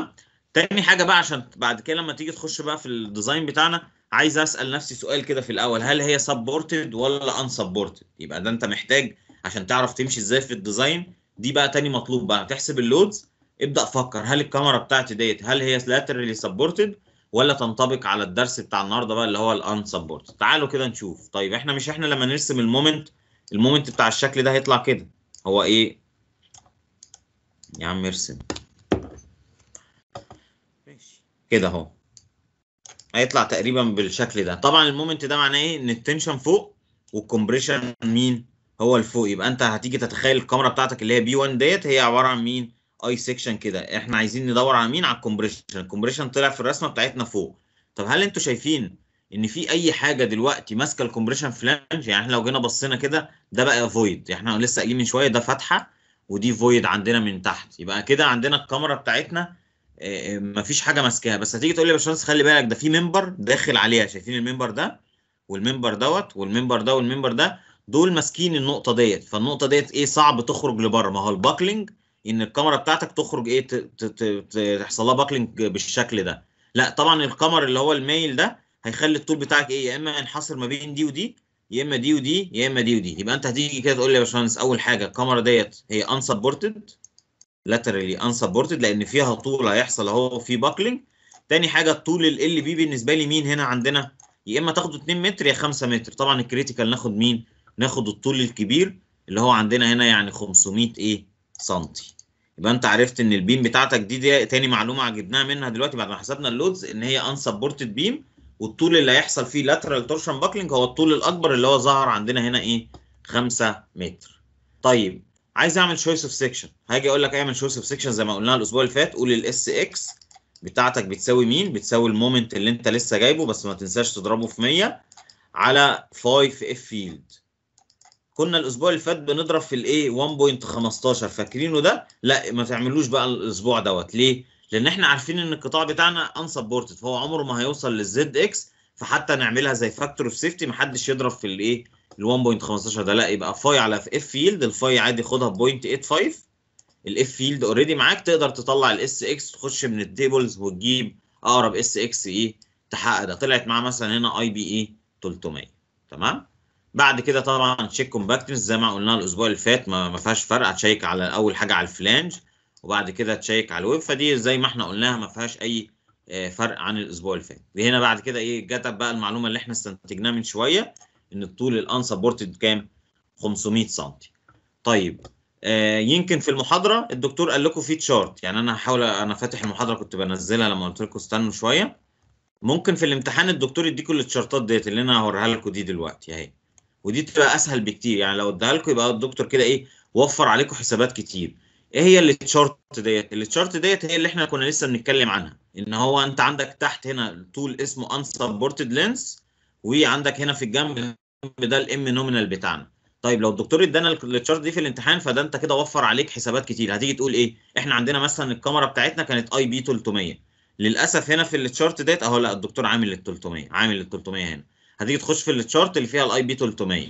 تاني حاجه بقى عشان بعد كده لما تيجي تخش بقى في الديزاين بتاعنا عايز اسال نفسي سؤال كده في الاول هل هي سبورتد ولا ان سبورتد يبقى ده انت محتاج عشان تعرف تمشي ازاي في الديزاين دي بقى تاني مطلوب بقى تحسب اللودز ابدا فكر هل الكاميرا بتاعتي ديت هل هي لاترالي سبورتد ولا تنطبق على الدرس بتاع النهارده بقى اللي هو الان سبورتد تعالوا كده نشوف طيب احنا مش احنا لما نرسم المومنت المومنت بتاع الشكل ده هيطلع كده هو ايه يا عم ارسم ماشي كده اهو هيطلع تقريبا بالشكل ده طبعا المومنت ده معناه ايه ان التنشن فوق والكمبريشن مين هو الفوق يبقى انت هتيجي تتخيل الكاميرا بتاعتك اللي هي بي 1 ديت هي عباره عن مين اي سيكشن كده احنا عايزين ندور على مين على الكمبريشن الكمبريشن طلع في الرسمه بتاعتنا فوق طب هل انتوا شايفين ان في اي حاجه دلوقتي ماسكه الكمبريشن فلانج يعني احنا لو جينا بصينا كده ده بقى فويد احنا لسه قايلين من شويه ده فتحه ودي فويد عندنا من تحت يبقى كده عندنا الكاميرا بتاعتنا مفيش حاجه ماسكاها بس هتيجي تقول لي يا باشمهندس خلي بالك ده في ممبر داخل عليها شايفين الممبر ده والممبر دوت والممبر ده والممبر ده دول ماسكين النقطه ديت فالنقطه ديت ايه صعب تخرج لبره ما هو الباكلينج ان الكاميرا بتاعتك تخرج ايه تحصل لها باكلينج بالشكل ده لا طبعا الكاميرا اللي هو المايل ده هيخلي الطول بتاعك ايه يا اما ينحصر ما بين دي ودي يا اما دي ودي يا اما دي ودي يبقى انت هتيجي كده تقول لي يا باشمهندس اول حاجه الكاميرا ديت هي unsupported laterally unsupported لان فيها طول هيحصل اهو في باكلينج تاني حاجه الطول ال بي بالنسبه لي مين هنا عندنا يا اما تاخده 2 متر يا 5 متر طبعا الكريتيكال ناخد مين ناخد الطول الكبير اللي هو عندنا هنا يعني 500 ايه سنتي يبقى انت عرفت ان البيم بتاعتك دي, دي تاني معلومه جبناها منها دلوقتي بعد ما حسبنا اللودز ان هي unsupported بيم والطول اللي هيحصل فيه lateral torsion buckling هو الطول الاكبر اللي هو ظهر عندنا هنا ايه 5 متر طيب عايز اعمل شويس اوف سيكشن هاجي اقول لك اعمل شويس اوف سيكشن زي ما قلنا الاسبوع اللي فات قول الاس اكس بتاعتك بتساوي مين بتساوي المومنت اللي انت لسه جايبه بس ما تنساش تضربه في 100 على 5 اف فيلد كنا الاسبوع اللي فات بنضرب في الايه 1.15 فاكرينه ده لا ما تعملوش بقى الاسبوع دوت ليه لان احنا عارفين ان القطاع بتاعنا انسبورتد فهو عمره ما هيوصل للزد اكس فحتى نعملها زي فاكتور اوف سيفتي ما حدش يضرب في الايه ال 1.15 ده لا يبقى فاي على اف فيلد الفاي عادي خدها ب 0.85 الاف فيلد اوريدي معاك تقدر تطلع الاس اكس تخش من التيبلز وتجيب اقرب اس اكس ايه تحقق ده طلعت معاه مثلا هنا اي بي اي 300 تمام بعد كده طبعا تشيك كومباكتنس زي ما قلنا الاسبوع اللي فات ما, ما فيهاش فرق هتشيك على اول حاجه على الفلانج وبعد كده تشيك على الويب فدي زي ما احنا قلناها ما فيهاش اي فرق عن الاسبوع اللي فات هنا بعد كده ايه جت بقى المعلومه اللي احنا استنتجناها من شويه ان الطول الانسبورتد كام 500 سم طيب آه يمكن في المحاضره الدكتور قال لكم في تشارت يعني انا هحاول انا فاتح المحاضره كنت بنزلها لما قلت لكم استنوا شويه ممكن في الامتحان الدكتور يديكم التشارتات ديت اللي انا هوريها لكم دي دلوقتي اهي ودي تبقى اسهل بكتير يعني لو اديها لكم يبقى الدكتور كده ايه وفر عليكم حسابات كتير ايه هي التشارت ديت التشارت ديت هي اللي احنا كنا لسه بنتكلم عنها ان هو انت عندك تحت هنا طول اسمه unsupported lens وعندك هنا في الجنب ده الام نومينال بتاعنا طيب لو الدكتور ادانا التشارت دي في الامتحان فده انت كده وفر عليك حسابات كتير هتيجي تقول ايه احنا عندنا مثلا الكاميرا بتاعتنا كانت اي بي 300 للاسف هنا في التشارت ديت اهو لا الدكتور عامل ال 300 عامل ال 300 هنا هتيجي تخش في التشارت اللي فيها الاي بي 300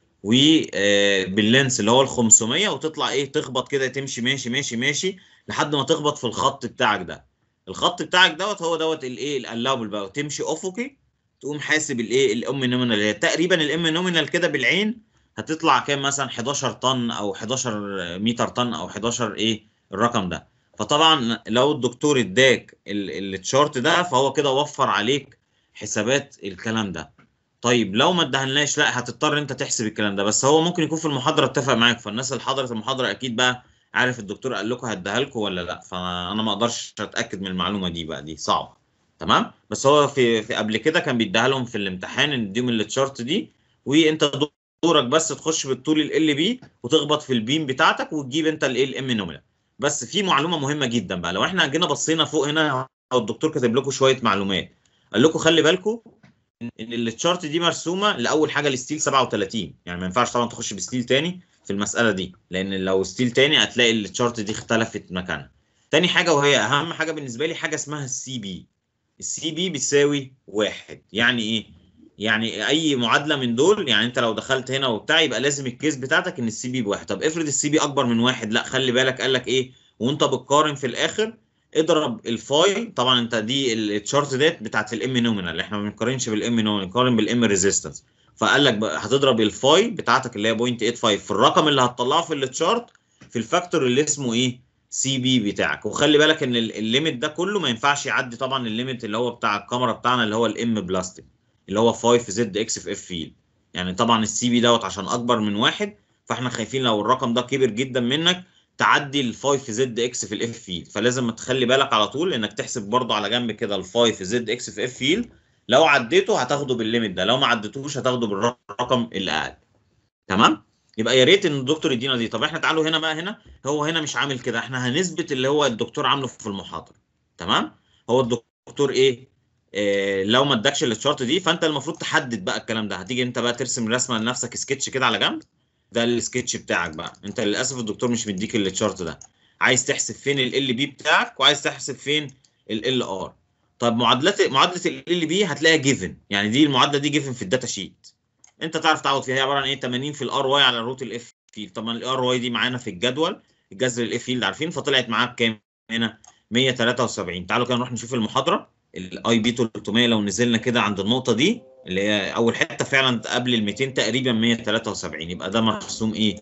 وباللينس اللي هو ال 500 وتطلع ايه تخبط كده تمشي ماشي ماشي ماشي لحد ما تخبط في الخط بتاعك ده الخط بتاعك دوت هو دوت الايه الالاوبل بقى وتمشي افقي تقوم حاسب الايه الام نومينال اللي هي تقريبا الام نومينال كده بالعين هتطلع كام مثلا 11 طن او 11 متر طن او 11 ايه الرقم ده فطبعا لو الدكتور اداك التشارت ده فهو كده وفر عليك حسابات الكلام ده طيب لو ما ادهناش لا هتضطر انت تحسب الكلام ده بس هو ممكن يكون في المحاضره اتفق معاك فالناس اللي حضرت المحاضره اكيد بقى عارف الدكتور قال لكم هديها لكم ولا لا فانا ما اقدرش اتاكد من المعلومه دي بقى دي صعبه تمام بس هو في, في قبل كده كان بيديها لهم في الامتحان ان اديهم التشارت دي وانت دورك بس تخش بالطول ال بي وتخبط في البيم بتاعتك وتجيب انت الايه الام نومينال بس في معلومه مهمه جدا بقى لو احنا جينا بصينا فوق هنا او الدكتور كاتب لكم شويه معلومات قال لكم خلي بالكم ان التشارت دي مرسومه لاول حاجه الستيل 37 يعني ما ينفعش طبعا تخش بستيل تاني في المساله دي لان لو ستيل تاني هتلاقي التشارت دي اختلفت مكانها تاني حاجه وهي اهم حاجه بالنسبه لي حاجه اسمها السي بي السي بي بيساوي واحد يعني ايه يعني اي معادله من دول يعني انت لو دخلت هنا وبتاع يبقى لازم الكيس بتاعتك ان السي بي بواحد طب افرض السي بي اكبر من واحد لا خلي بالك قال لك ايه وانت بتقارن في الاخر اضرب الفاي طبعا انت دي الشارت ديت بتاعت الام نومينال احنا ما بنقارنش بالام نومينال بنقارن بالام ريزيستنس فقال لك بقى هتضرب الفاي بتاعتك اللي هي 0.85 في الرقم اللي هتطلعه في التشارت في الفاكتور اللي اسمه ايه سي بي بتاعك وخلي بالك ان الليميت ده كله ما ينفعش يعدي طبعا الليميت اللي هو بتاع الكاميرا بتاعنا اللي هو الام بلاستيك اللي هو 5 زد اكس في اف فيل يعني طبعا السي بي دوت عشان اكبر من واحد فاحنا خايفين لو الرقم ده كبر جدا منك تعدي ال 5 زد اكس في الاف فيل فلازم تخلي بالك على طول انك تحسب برضو على جنب كده ال 5 زد اكس في اف فيل لو عديته هتاخده بالليميت ده لو ما عديتوش هتاخده بالرقم الاقل تمام يبقى يا ريت ان الدكتور يدينا دي طب احنا تعالوا هنا بقى هنا هو هنا مش عامل كده احنا هنثبت اللي هو الدكتور عامله في المحاضره تمام هو الدكتور ايه آه لو ما ادكش الشارت دي فانت المفروض تحدد بقى الكلام ده هتيجي انت بقى ترسم رسمه لنفسك سكتش كده على جنب ده السكتش بتاعك بقى انت للاسف الدكتور مش مديك الشارت ده عايز تحسب فين ال بي بتاعك وعايز تحسب فين ال ار طب معادلات معادله ال بي هتلاقيها جيفن يعني دي المعادله دي جيفن في الداتا شيت انت تعرف تعوض فيها هي عباره عن ايه 80 في الار واي على روت الاف فيلد طبعا الار واي دي معانا في الجدول الجذر الاف فيلد عارفين فطلعت معاك بكام هنا 173 تعالوا كده نروح نشوف المحاضره الاي بي 300 لو نزلنا كده عند النقطه دي اللي هي اول حته فعلا قبل ال 200 تقريبا 173 يبقى ده مرسوم ايه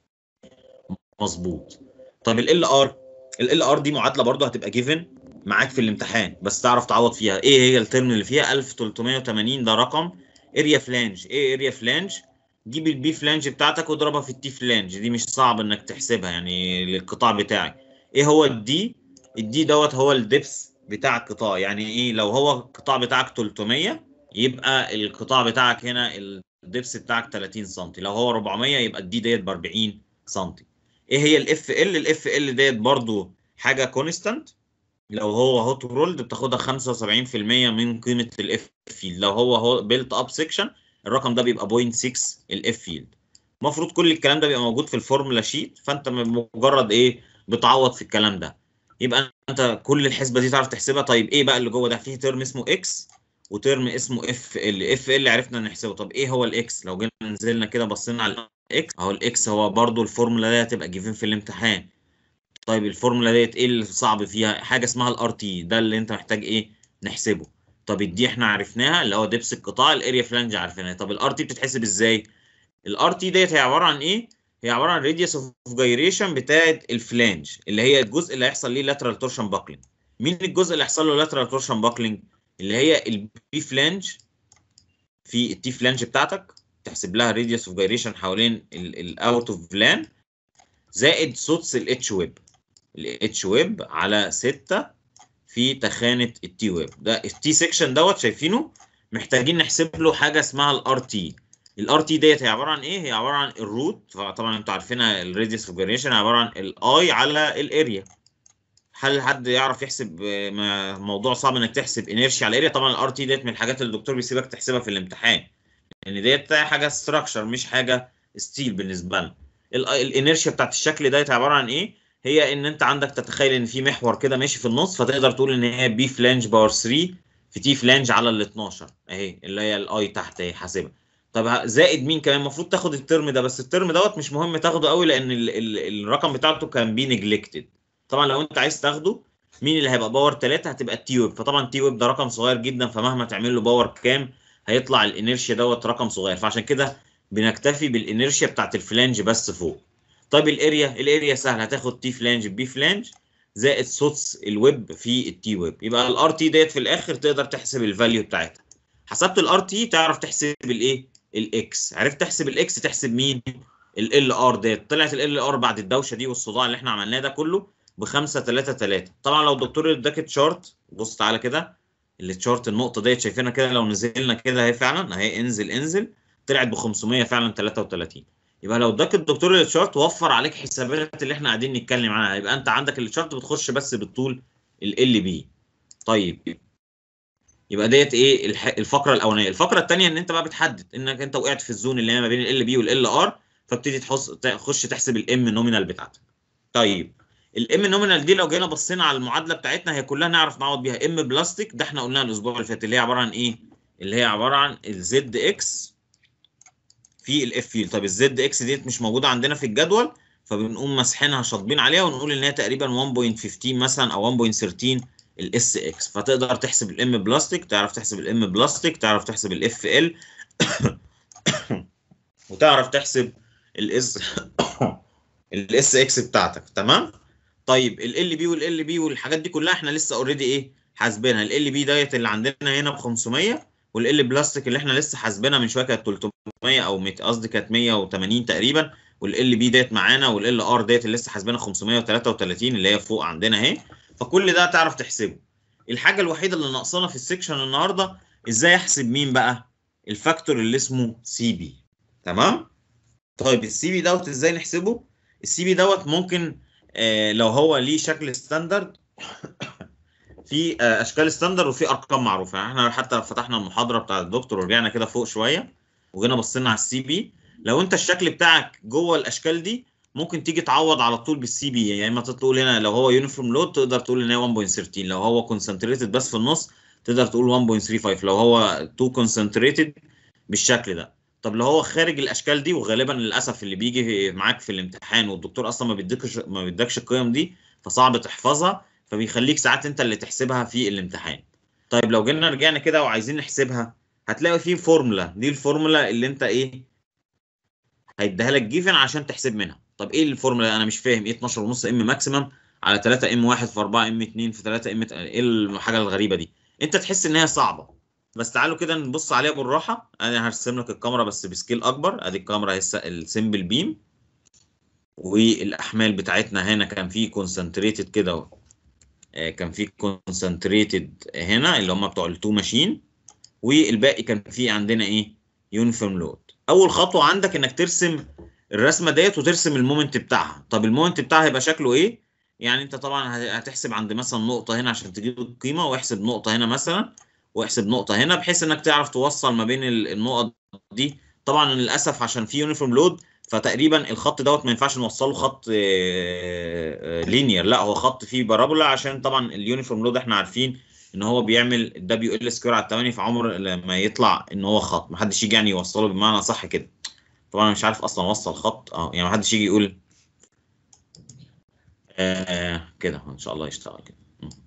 مظبوط طب ال ار ال ار دي معادله برضو هتبقى جيفن معاك في الامتحان بس تعرف تعوض فيها ايه هي الترم اللي فيها 1380 ده رقم اريا فلانج ايه اريا فلانج جيب البي فلانج بتاعتك واضربها في التي فلانج دي مش صعب انك تحسبها يعني للقطاع بتاعك ايه هو الدي الدي دوت هو الدبس بتاع القطاع يعني ايه لو هو القطاع بتاعك 300 يبقى القطاع بتاعك هنا الدبس بتاعك 30 سم لو هو 400 يبقى الدي ديت ب 40 سم ايه هي الاف ال الاف ال ديت برضو حاجه كونستانت لو هو هوت رولد بتاخدها 75% من قيمه الاف فيلد لو هو هو بيلت اب سيكشن الرقم ده بيبقى 0.6 الاف فيلد المفروض كل الكلام ده بيبقى موجود في الفورمولا شيت فانت مجرد ايه بتعوض في الكلام ده يبقى انت كل الحسبه دي تعرف تحسبها طيب ايه بقى اللي جوه ده فيه ترم اسمه اكس وترم اسمه اف ال اف ال عرفنا نحسبه طب ايه هو الاكس لو جينا نزلنا كده بصينا على الاكس اهو الاكس هو برضو الفورمولا دي هتبقى جيفين في الامتحان طيب الفورمولا ديت ايه اللي صعب فيها حاجه اسمها الار تي ده اللي انت محتاج ايه نحسبه طب الدي احنا عرفناها اللي هو دبس القطاع الاريا فلانج عارفينها طب الار تي بتتحسب ازاي الار تي ديت هي عباره عن ايه هي عباره عن راديوس اوف جايريشن بتاعه الفلانج اللي هي الجزء اللي هيحصل ليه لاترال تورشن باكلينج مين الجزء اللي هيحصل له لاترال تورشن باكلينج اللي هي البي فلانج في التي فلانج بتاعتك تحسب لها راديوس اوف جايريشن حوالين الاوت اوف فلان زائد سدس الاتش ويب الاتش ويب على 6 في تخانه التي ويب ده التي سيكشن دوت شايفينه محتاجين نحسب له حاجه اسمها الار تي الار تي ديت هي عباره عن ايه هي عباره عن الروت طبعا انتوا عارفينها الراديوس اوف جايريشن عباره عن الاي على الاريا هل حد يعرف يحسب موضوع صعب انك تحسب انيرشيا على الاريا طبعا الار تي ديت من الحاجات اللي الدكتور بيسيبك تحسبها في الامتحان لان ديت حاجه ستراكشر مش حاجه ستيل بالنسبه لنا الانيرشيا بتاعت الشكل ديت عباره عن ايه هي ان انت عندك تتخيل ان في محور كده ماشي في النص فتقدر تقول ان هي بي فلانج باور 3 في تي فلانج على ال 12 اهي اللي هي الاي تحت اهي حاسبها طب زائد مين كمان المفروض تاخد الترم ده بس الترم دوت مش مهم تاخده قوي لان ال ال الرقم بتاعته كان بي نجلكتد طبعا لو انت عايز تاخده مين اللي هيبقى باور 3 هتبقى التي ويب فطبعا التي ويب ده رقم صغير جدا فمهما تعمل له باور كام هيطلع الانيرشيا دوت رقم صغير فعشان كده بنكتفي بالانيرشيا بتاعت الفلانج بس فوق طيب الاريا الاريا سهل هتاخد تي فلانج بي فلانج زائد سدس الويب في التي ويب يبقى الار تي ديت في الاخر تقدر تحسب الفاليو بتاعتها حسبت الار تي تعرف تحسب الايه الاكس عرفت تحسب الاكس تحسب مين ال ار ديت طلعت ال ار بعد الدوشه دي والصداع اللي احنا عملناه ده كله ب 5 3 3 طبعا لو الدكتور اداك تشارت بص تعالى كده التشارت النقطه ديت شايفينها كده لو نزلنا كده اهي فعلا اهي انزل انزل طلعت ب 500 فعلا 33 يبقى لو اداك الدكتور التشارت وفر عليك حسابات اللي احنا قاعدين نتكلم عنها يبقى انت عندك التشارت بتخش بس بالطول ال بي طيب يبقى ديت ايه الفقره الاولانيه الفقره الثانيه ان انت بقى بتحدد انك انت وقعت في الزون اللي هي ما بين ال بي والال ار فبتدي تخش تحسب الام نومينال بتاعتك طيب الام نومينال دي لو جينا بصينا على المعادله بتاعتنا هي كلها نعرف نعوض بيها ام بلاستيك ده احنا قلناها الاسبوع اللي فات اللي هي عباره عن ايه اللي هي عباره عن الزد اكس في الاف فيل طب الزد اكس ديت مش موجوده عندنا في الجدول فبنقوم ماسحينها شاطبين عليها ونقول ان هي تقريبا 1.15 مثلا او 1.13 الاس اكس فتقدر تحسب الام بلاستيك تعرف تحسب الام بلاستيك تعرف تحسب الاف ال وتعرف تحسب الاس الاس اكس بتاعتك تمام طيب ال بي والال بي والحاجات دي كلها احنا لسه اوريدي ايه حاسبينها ال بي ديت اللي عندنا هنا ب 500 والال بلاستيك اللي احنا لسه حاسبينها من شويه كانت 300 او 100 قصدي كانت 180 تقريبا والال بي ديت معانا والال ار ديت اللي لسه حاسبينها 533 اللي هي فوق عندنا اهي فكل ده تعرف تحسبه الحاجه الوحيده اللي ناقصانا في السكشن النهارده ازاي احسب مين بقى الفاكتور اللي اسمه سي بي تمام طيب السي بي دوت ازاي نحسبه السي بي دوت ممكن آه لو هو ليه شكل ستاندرد في آه اشكال ستاندرد وفي ارقام معروفه يعني احنا حتى لو فتحنا المحاضره بتاع الدكتور ورجعنا كده فوق شويه وجينا بصينا على السي بي لو انت الشكل بتاعك جوه الاشكال دي ممكن تيجي تعوض على طول بالسي بي يعني اما تقول هنا لو هو يونيفورم لود تقدر تقول ان هي 1.13 لو هو كونسنتريتد بس في النص تقدر تقول 1.35 لو هو 2 كونسنتريتد بالشكل ده طب لو هو خارج الاشكال دي وغالبا للاسف اللي بيجي معاك في الامتحان والدكتور اصلا ما بيديكش ما بيدكش القيم دي فصعب تحفظها فبيخليك ساعات انت اللي تحسبها في الامتحان طيب لو جينا رجعنا كده وعايزين نحسبها هتلاقي في فورمولا دي الفورمولا اللي انت ايه هيديها لك جيفن عشان تحسب منها طب ايه الفورمولا انا مش فاهم ايه 12 ونص ام ماكسيمم على 3 ام 1 في 4 ام 2 في 3 ام ايه الحاجه الغريبه دي انت تحس ان هي صعبه بس تعالوا كده نبص عليها بالراحه انا هرسم لك الكاميرا بس بسكيل اكبر ادي الكاميرا السمبل بيم والاحمال بتاعتنا هنا كان في كونسنتريتد كده كان في كونسنتريتد هنا اللي هم بتوع التو ماشين والباقي كان في عندنا ايه يونيفورم لود اول خطوه عندك انك ترسم الرسمه ديت وترسم المومنت بتاعها طب المومنت بتاعها هيبقى شكله ايه يعني انت طبعا هتحسب عند مثلا نقطه هنا عشان تجيب القيمه واحسب نقطه هنا مثلا واحسب نقطه هنا بحيث انك تعرف توصل ما بين النقط دي طبعا للاسف عشان في يونيفورم لود فتقريبا الخط دوت ما ينفعش نوصله خط لينير لا هو خط فيه بارابولا عشان طبعا اليونيفورم لود احنا عارفين ان هو بيعمل دبليو ال سكوير على 8 في عمر لما يطلع ان هو خط ما حدش يجي يعني يوصله بمعنى صح كده طبعا انا مش عارف اصلا اوصل خط اه يعني ما حدش يجي يقول آه كده ان شاء الله يشتغل كده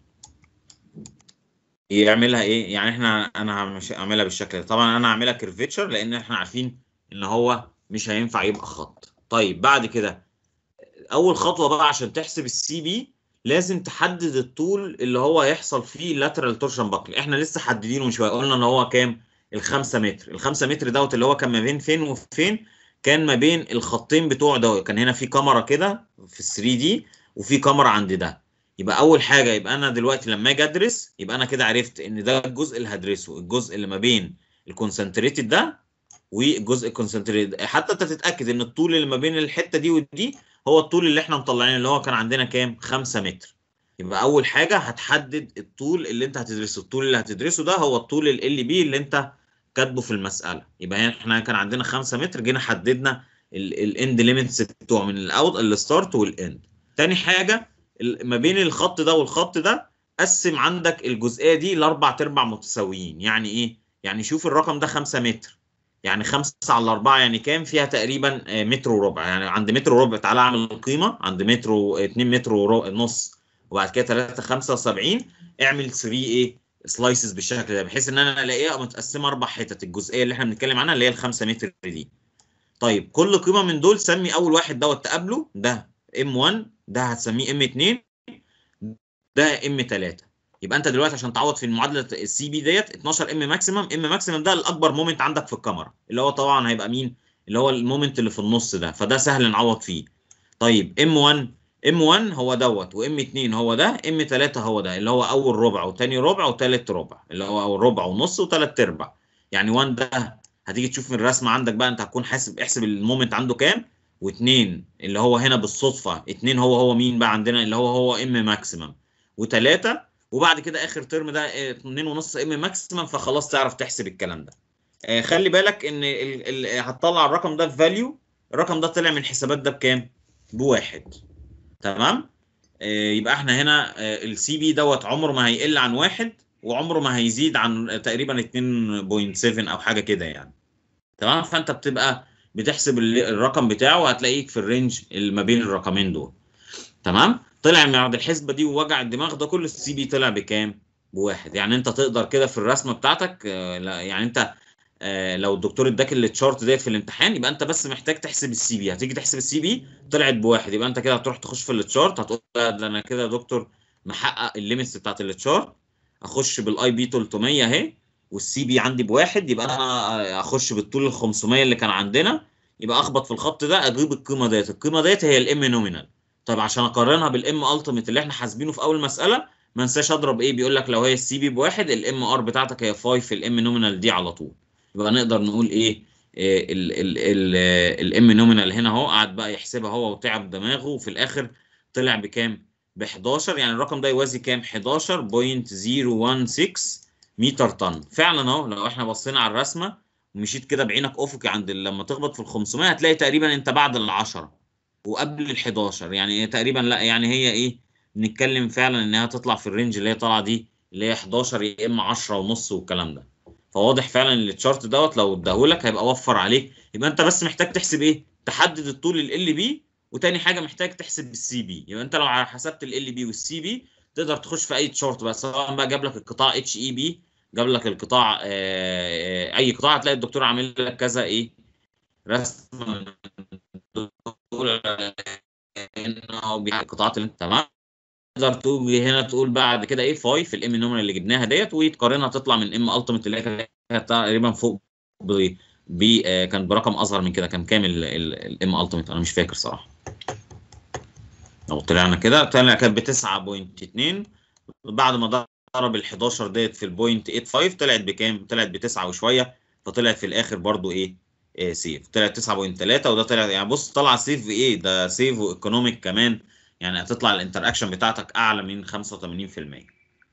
يعملها ايه يعني احنا انا مش هعملها بالشكل ده طبعا انا هعملها كيرفيتشر لان احنا عارفين ان هو مش هينفع يبقى خط طيب بعد كده اول خطوه بقى عشان تحسب السي بي لازم تحدد الطول اللي هو هيحصل فيه لاترال تورشن باكل احنا لسه حددينه من شويه قلنا ان هو كام الخمسة متر الخمسة متر دوت اللي هو كان ما بين فين وفين كان ما بين الخطين بتوع ده كان هنا في كاميرا كده في 3 دي وفي كاميرا عند ده يبقى اول حاجه يبقى انا دلوقتي لما اجي ادرس يبقى انا كده عرفت ان ده الجزء اللي هدرسه الجزء اللي ما بين الكونسنتريتد ده والجزء الكونسنتريتد حتى انت تتاكد ان الطول اللي ما بين الحته دي ودي هو الطول اللي احنا مطلعينه اللي هو كان عندنا كام 5 متر يبقى اول حاجه هتحدد الطول اللي انت هتدرسه الطول اللي هتدرسه ده هو الطول ال بي اللي انت كاتبه في المساله يبقى احنا كان عندنا 5 متر جينا حددنا الاند ليميتس بتوع من الاوت الستارت والاند تاني حاجه ما بين الخط ده والخط ده قسم عندك الجزئيه دي لاربع ارباع متساويين يعني ايه يعني شوف الرقم ده 5 متر يعني 5 على 4 يعني كام فيها تقريبا متر وربع يعني عند متر وربع تعالى اعمل القيمه عند متر و 2 متر ونص وبعد كده 3 75 اعمل 3 ايه سلايسز بالشكل ده بحيث ان انا الاقيها متقسمه اربع حتت الجزئيه اللي احنا بنتكلم عنها اللي هي ال 5 متر دي طيب كل قيمه من دول سمي اول واحد دوت تقابله ده ام 1 ده هتسميه ام 2 ده ام 3 يبقى انت دلوقتي عشان تعوض في المعادله السي بي ديت 12 ام ماكسيمم ام ماكسيمم ده الاكبر مومنت عندك في الكاميرا اللي هو طبعا هيبقى مين اللي هو المومنت اللي في النص ده فده سهل نعوض فيه طيب ام 1 ام 1 هو دوت وام 2 هو ده ام 3 هو ده اللي هو اول ربع وثاني ربع وثالث ربع اللي هو اول ربع ونص وثلاث ارباع يعني 1 ده هتيجي تشوف من الرسمه عندك بقى انت هتكون حاسب احسب المومنت عنده كام واثنين اللي هو هنا بالصدفه اثنين هو هو مين بقى عندنا اللي هو هو ام ماكسيمم وثلاثه وبعد كده اخر ترم ده اتنين ونص ام ماكسيمم فخلاص تعرف تحسب الكلام ده آه خلي بالك ان ال ال هتطلع الرقم ده في فاليو الرقم ده طلع من الحسابات ده بكام بواحد تمام آه يبقى احنا هنا آه السي بي دوت عمره ما هيقل عن واحد وعمره ما هيزيد عن تقريبا 2.7 او حاجه كده يعني تمام فانت بتبقى بتحسب الرقم بتاعه هتلاقيك في الرينج اللي ما بين الرقمين دول تمام طلع من بعد الحسبه دي ووجع الدماغ ده كله السي بي طلع بكام بواحد يعني انت تقدر كده في الرسمه بتاعتك آه، لا يعني انت آه، لو الدكتور اداك التشارت ديت في الامتحان يبقى انت بس محتاج تحسب السي بي هتيجي تحسب السي بي طلعت بواحد يبقى انت كده هتروح تخش في التشارت هتقول لا ده انا كده يا دكتور محقق الليميتس بتاعت التشارت اخش بالاي بي 300 اهي والسي بي عندي بواحد يبقى انا اخش بالطول ال 500 اللي كان عندنا يبقى اخبط في الخط ده اجيب القيمه ديت القيمه ديت هي الام نومينال طيب عشان اقارنها بالام التيميت اللي احنا حاسبينه في اول مساله ما انساش اضرب ايه بيقول لك لو هي السي بي بواحد الام ار بتاعتك هي 5 في الام نومينال دي على طول يبقى نقدر نقول ايه الام نومينال هنا اهو قعد بقى يحسبها هو وتعب دماغه وفي الاخر طلع بكام ب 11 يعني الرقم ده يوازي كام 11.016 متر طن فعلا اهو لو احنا بصينا على الرسمه ومشيت كده بعينك افقي عند لما تخبط في ال 500 هتلاقي تقريبا انت بعد ال 10 وقبل ال 11 يعني تقريبا لا يعني هي ايه بنتكلم فعلا انها تطلع في الرينج اللي هي طالعه دي اللي هي 11 يا اما 10 ونص والكلام ده فواضح فعلا ان التشارت دوت لو اداهولك هيبقى وفر عليك يبقى انت بس محتاج تحسب ايه تحدد الطول ال بي وتاني حاجه محتاج تحسب السي بي يبقى انت لو حسبت ال بي والسي بي تقدر تخش في اي تشارت بقى سواء بقى جاب لك القطاع اتش اي بي جاب لك القطاع آه، اي قطاع هتلاقي الدكتور عامل لك كذا ايه رسم القطاعات اللي انت تمام تقدر تقول هنا تقول بعد كده ايه 5 في الام نومينال اللي جبناها ديت وتقارنها تطلع من ام التيميت اللي هي كانت تقريبا فوق ب آه، كان برقم اصغر من كده كان كام الام التيميت انا مش فاكر صراحه لو طلعنا كده طلع كانت ب 9.2 بعد ما ضرب ال 11 ديت في البوينت 85 طلعت بكام؟ طلعت ب 9 وشويه فطلعت في الاخر برضو ايه؟ إيه سيف طلعت 9.3 وده طلع يعني بص طلع سيف بايه؟ ده سيف وايكونوميك كمان يعني هتطلع الانتراكشن بتاعتك اعلى من 85%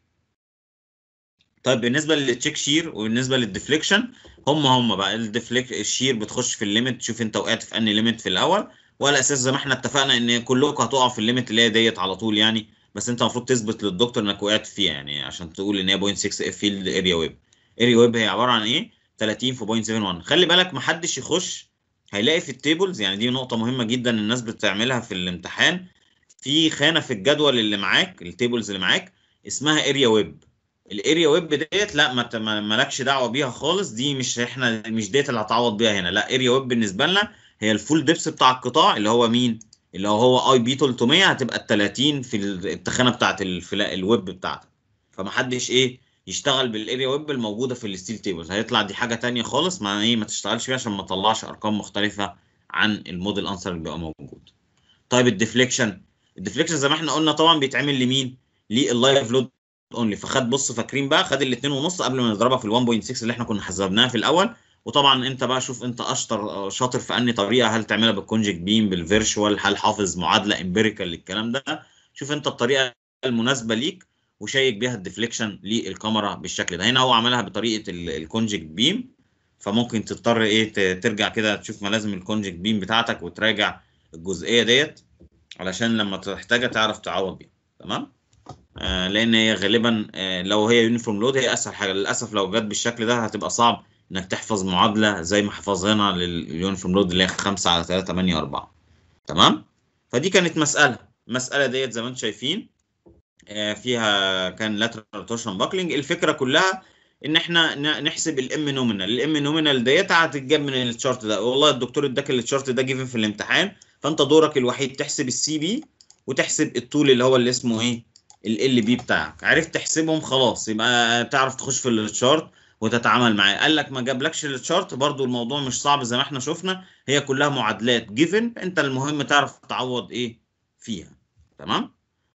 طيب بالنسبه للتشيك شير وبالنسبه للديفليكشن هم هم بقى الديفليك الشير بتخش في الليميت تشوف انت وقعت في انهي ليميت في الاول وعلى اساس زي ما احنا اتفقنا ان كلكم هتقعوا في الليميت اللي هي ديت على طول يعني بس انت المفروض تثبت للدكتور انك وقعت فيها يعني عشان تقول ان هي 0.6 اف فيلد اريا ويب اريا ويب هي عباره عن ايه 30 في 0.71 خلي بالك محدش يخش هيلاقي في التيبلز يعني دي نقطه مهمه جدا الناس بتعملها في الامتحان في خانه في الجدول اللي معاك التيبلز اللي معاك اسمها اريا ويب الاريا ويب ديت لا ما مالكش دعوه بيها خالص دي مش احنا مش ديت اللي هتعوض بيها هنا لا اريا ويب بالنسبه لنا هي الفول ديبس بتاع القطاع اللي هو مين اللي هو اي بي 300 هتبقى ال 30 في التخانه بتاعت الويب بتاعتك فمحدش ايه يشتغل بالاريا ويب الموجوده في الستيل تيبلز هيطلع دي حاجه تانية خالص ما ايه ما تشتغلش فيها عشان ما تطلعش ارقام مختلفه عن الموديل انسر اللي بيبقى موجود طيب الديفليكشن الديفليكشن زي ما احنا قلنا طبعا بيتعمل لمين لللايف لود اونلي فخد بص فاكرين بقى خد الاثنين ونص قبل ما نضربها في ال 1.6 اللي احنا كنا حسبناها في الاول وطبعا انت بقى شوف انت اشطر شاطر في انهي طريقه هل تعملها بالكونجكت بيم بالفيرشوال هل حافظ معادله امبيريكال للكلام ده شوف انت الطريقه المناسبه ليك وشيك بيها الديفليكشن للكاميرا بالشكل ده هنا هو عملها بطريقه الكونجكت بيم فممكن تضطر ايه ترجع كده تشوف ملازم الكونجكت بيم بتاعتك وتراجع الجزئيه ديت علشان لما تحتاجها تعرف تعوض بيها تمام آه لان هي غالبا آه لو هي يونيفورم لود هي اسهل حاجه للاسف لو جت بالشكل ده هتبقى صعب انك تحفظ معادله زي ما حفظنا لليونيفورم لود اللي هي 5 على 3 8 4 تمام فدي كانت مساله المساله ديت زي ما انتم شايفين آه فيها كان لاترال تورشن باكلينج الفكره كلها ان احنا نحسب الام نومينال الام نومينال ديت هتتجاب من الشارت ده والله الدكتور اداك الشارت ده جيفن في الامتحان فانت دورك الوحيد تحسب السي بي وتحسب الطول اللي هو اللي اسمه ايه ال بي بتاعك عرفت تحسبهم خلاص يبقى تعرف تخش في الشارت وتتعامل معاه قال لك ما جابلكش الشارت برضو الموضوع مش صعب زي ما احنا شفنا هي كلها معادلات جيفن انت المهم تعرف تعوض ايه فيها تمام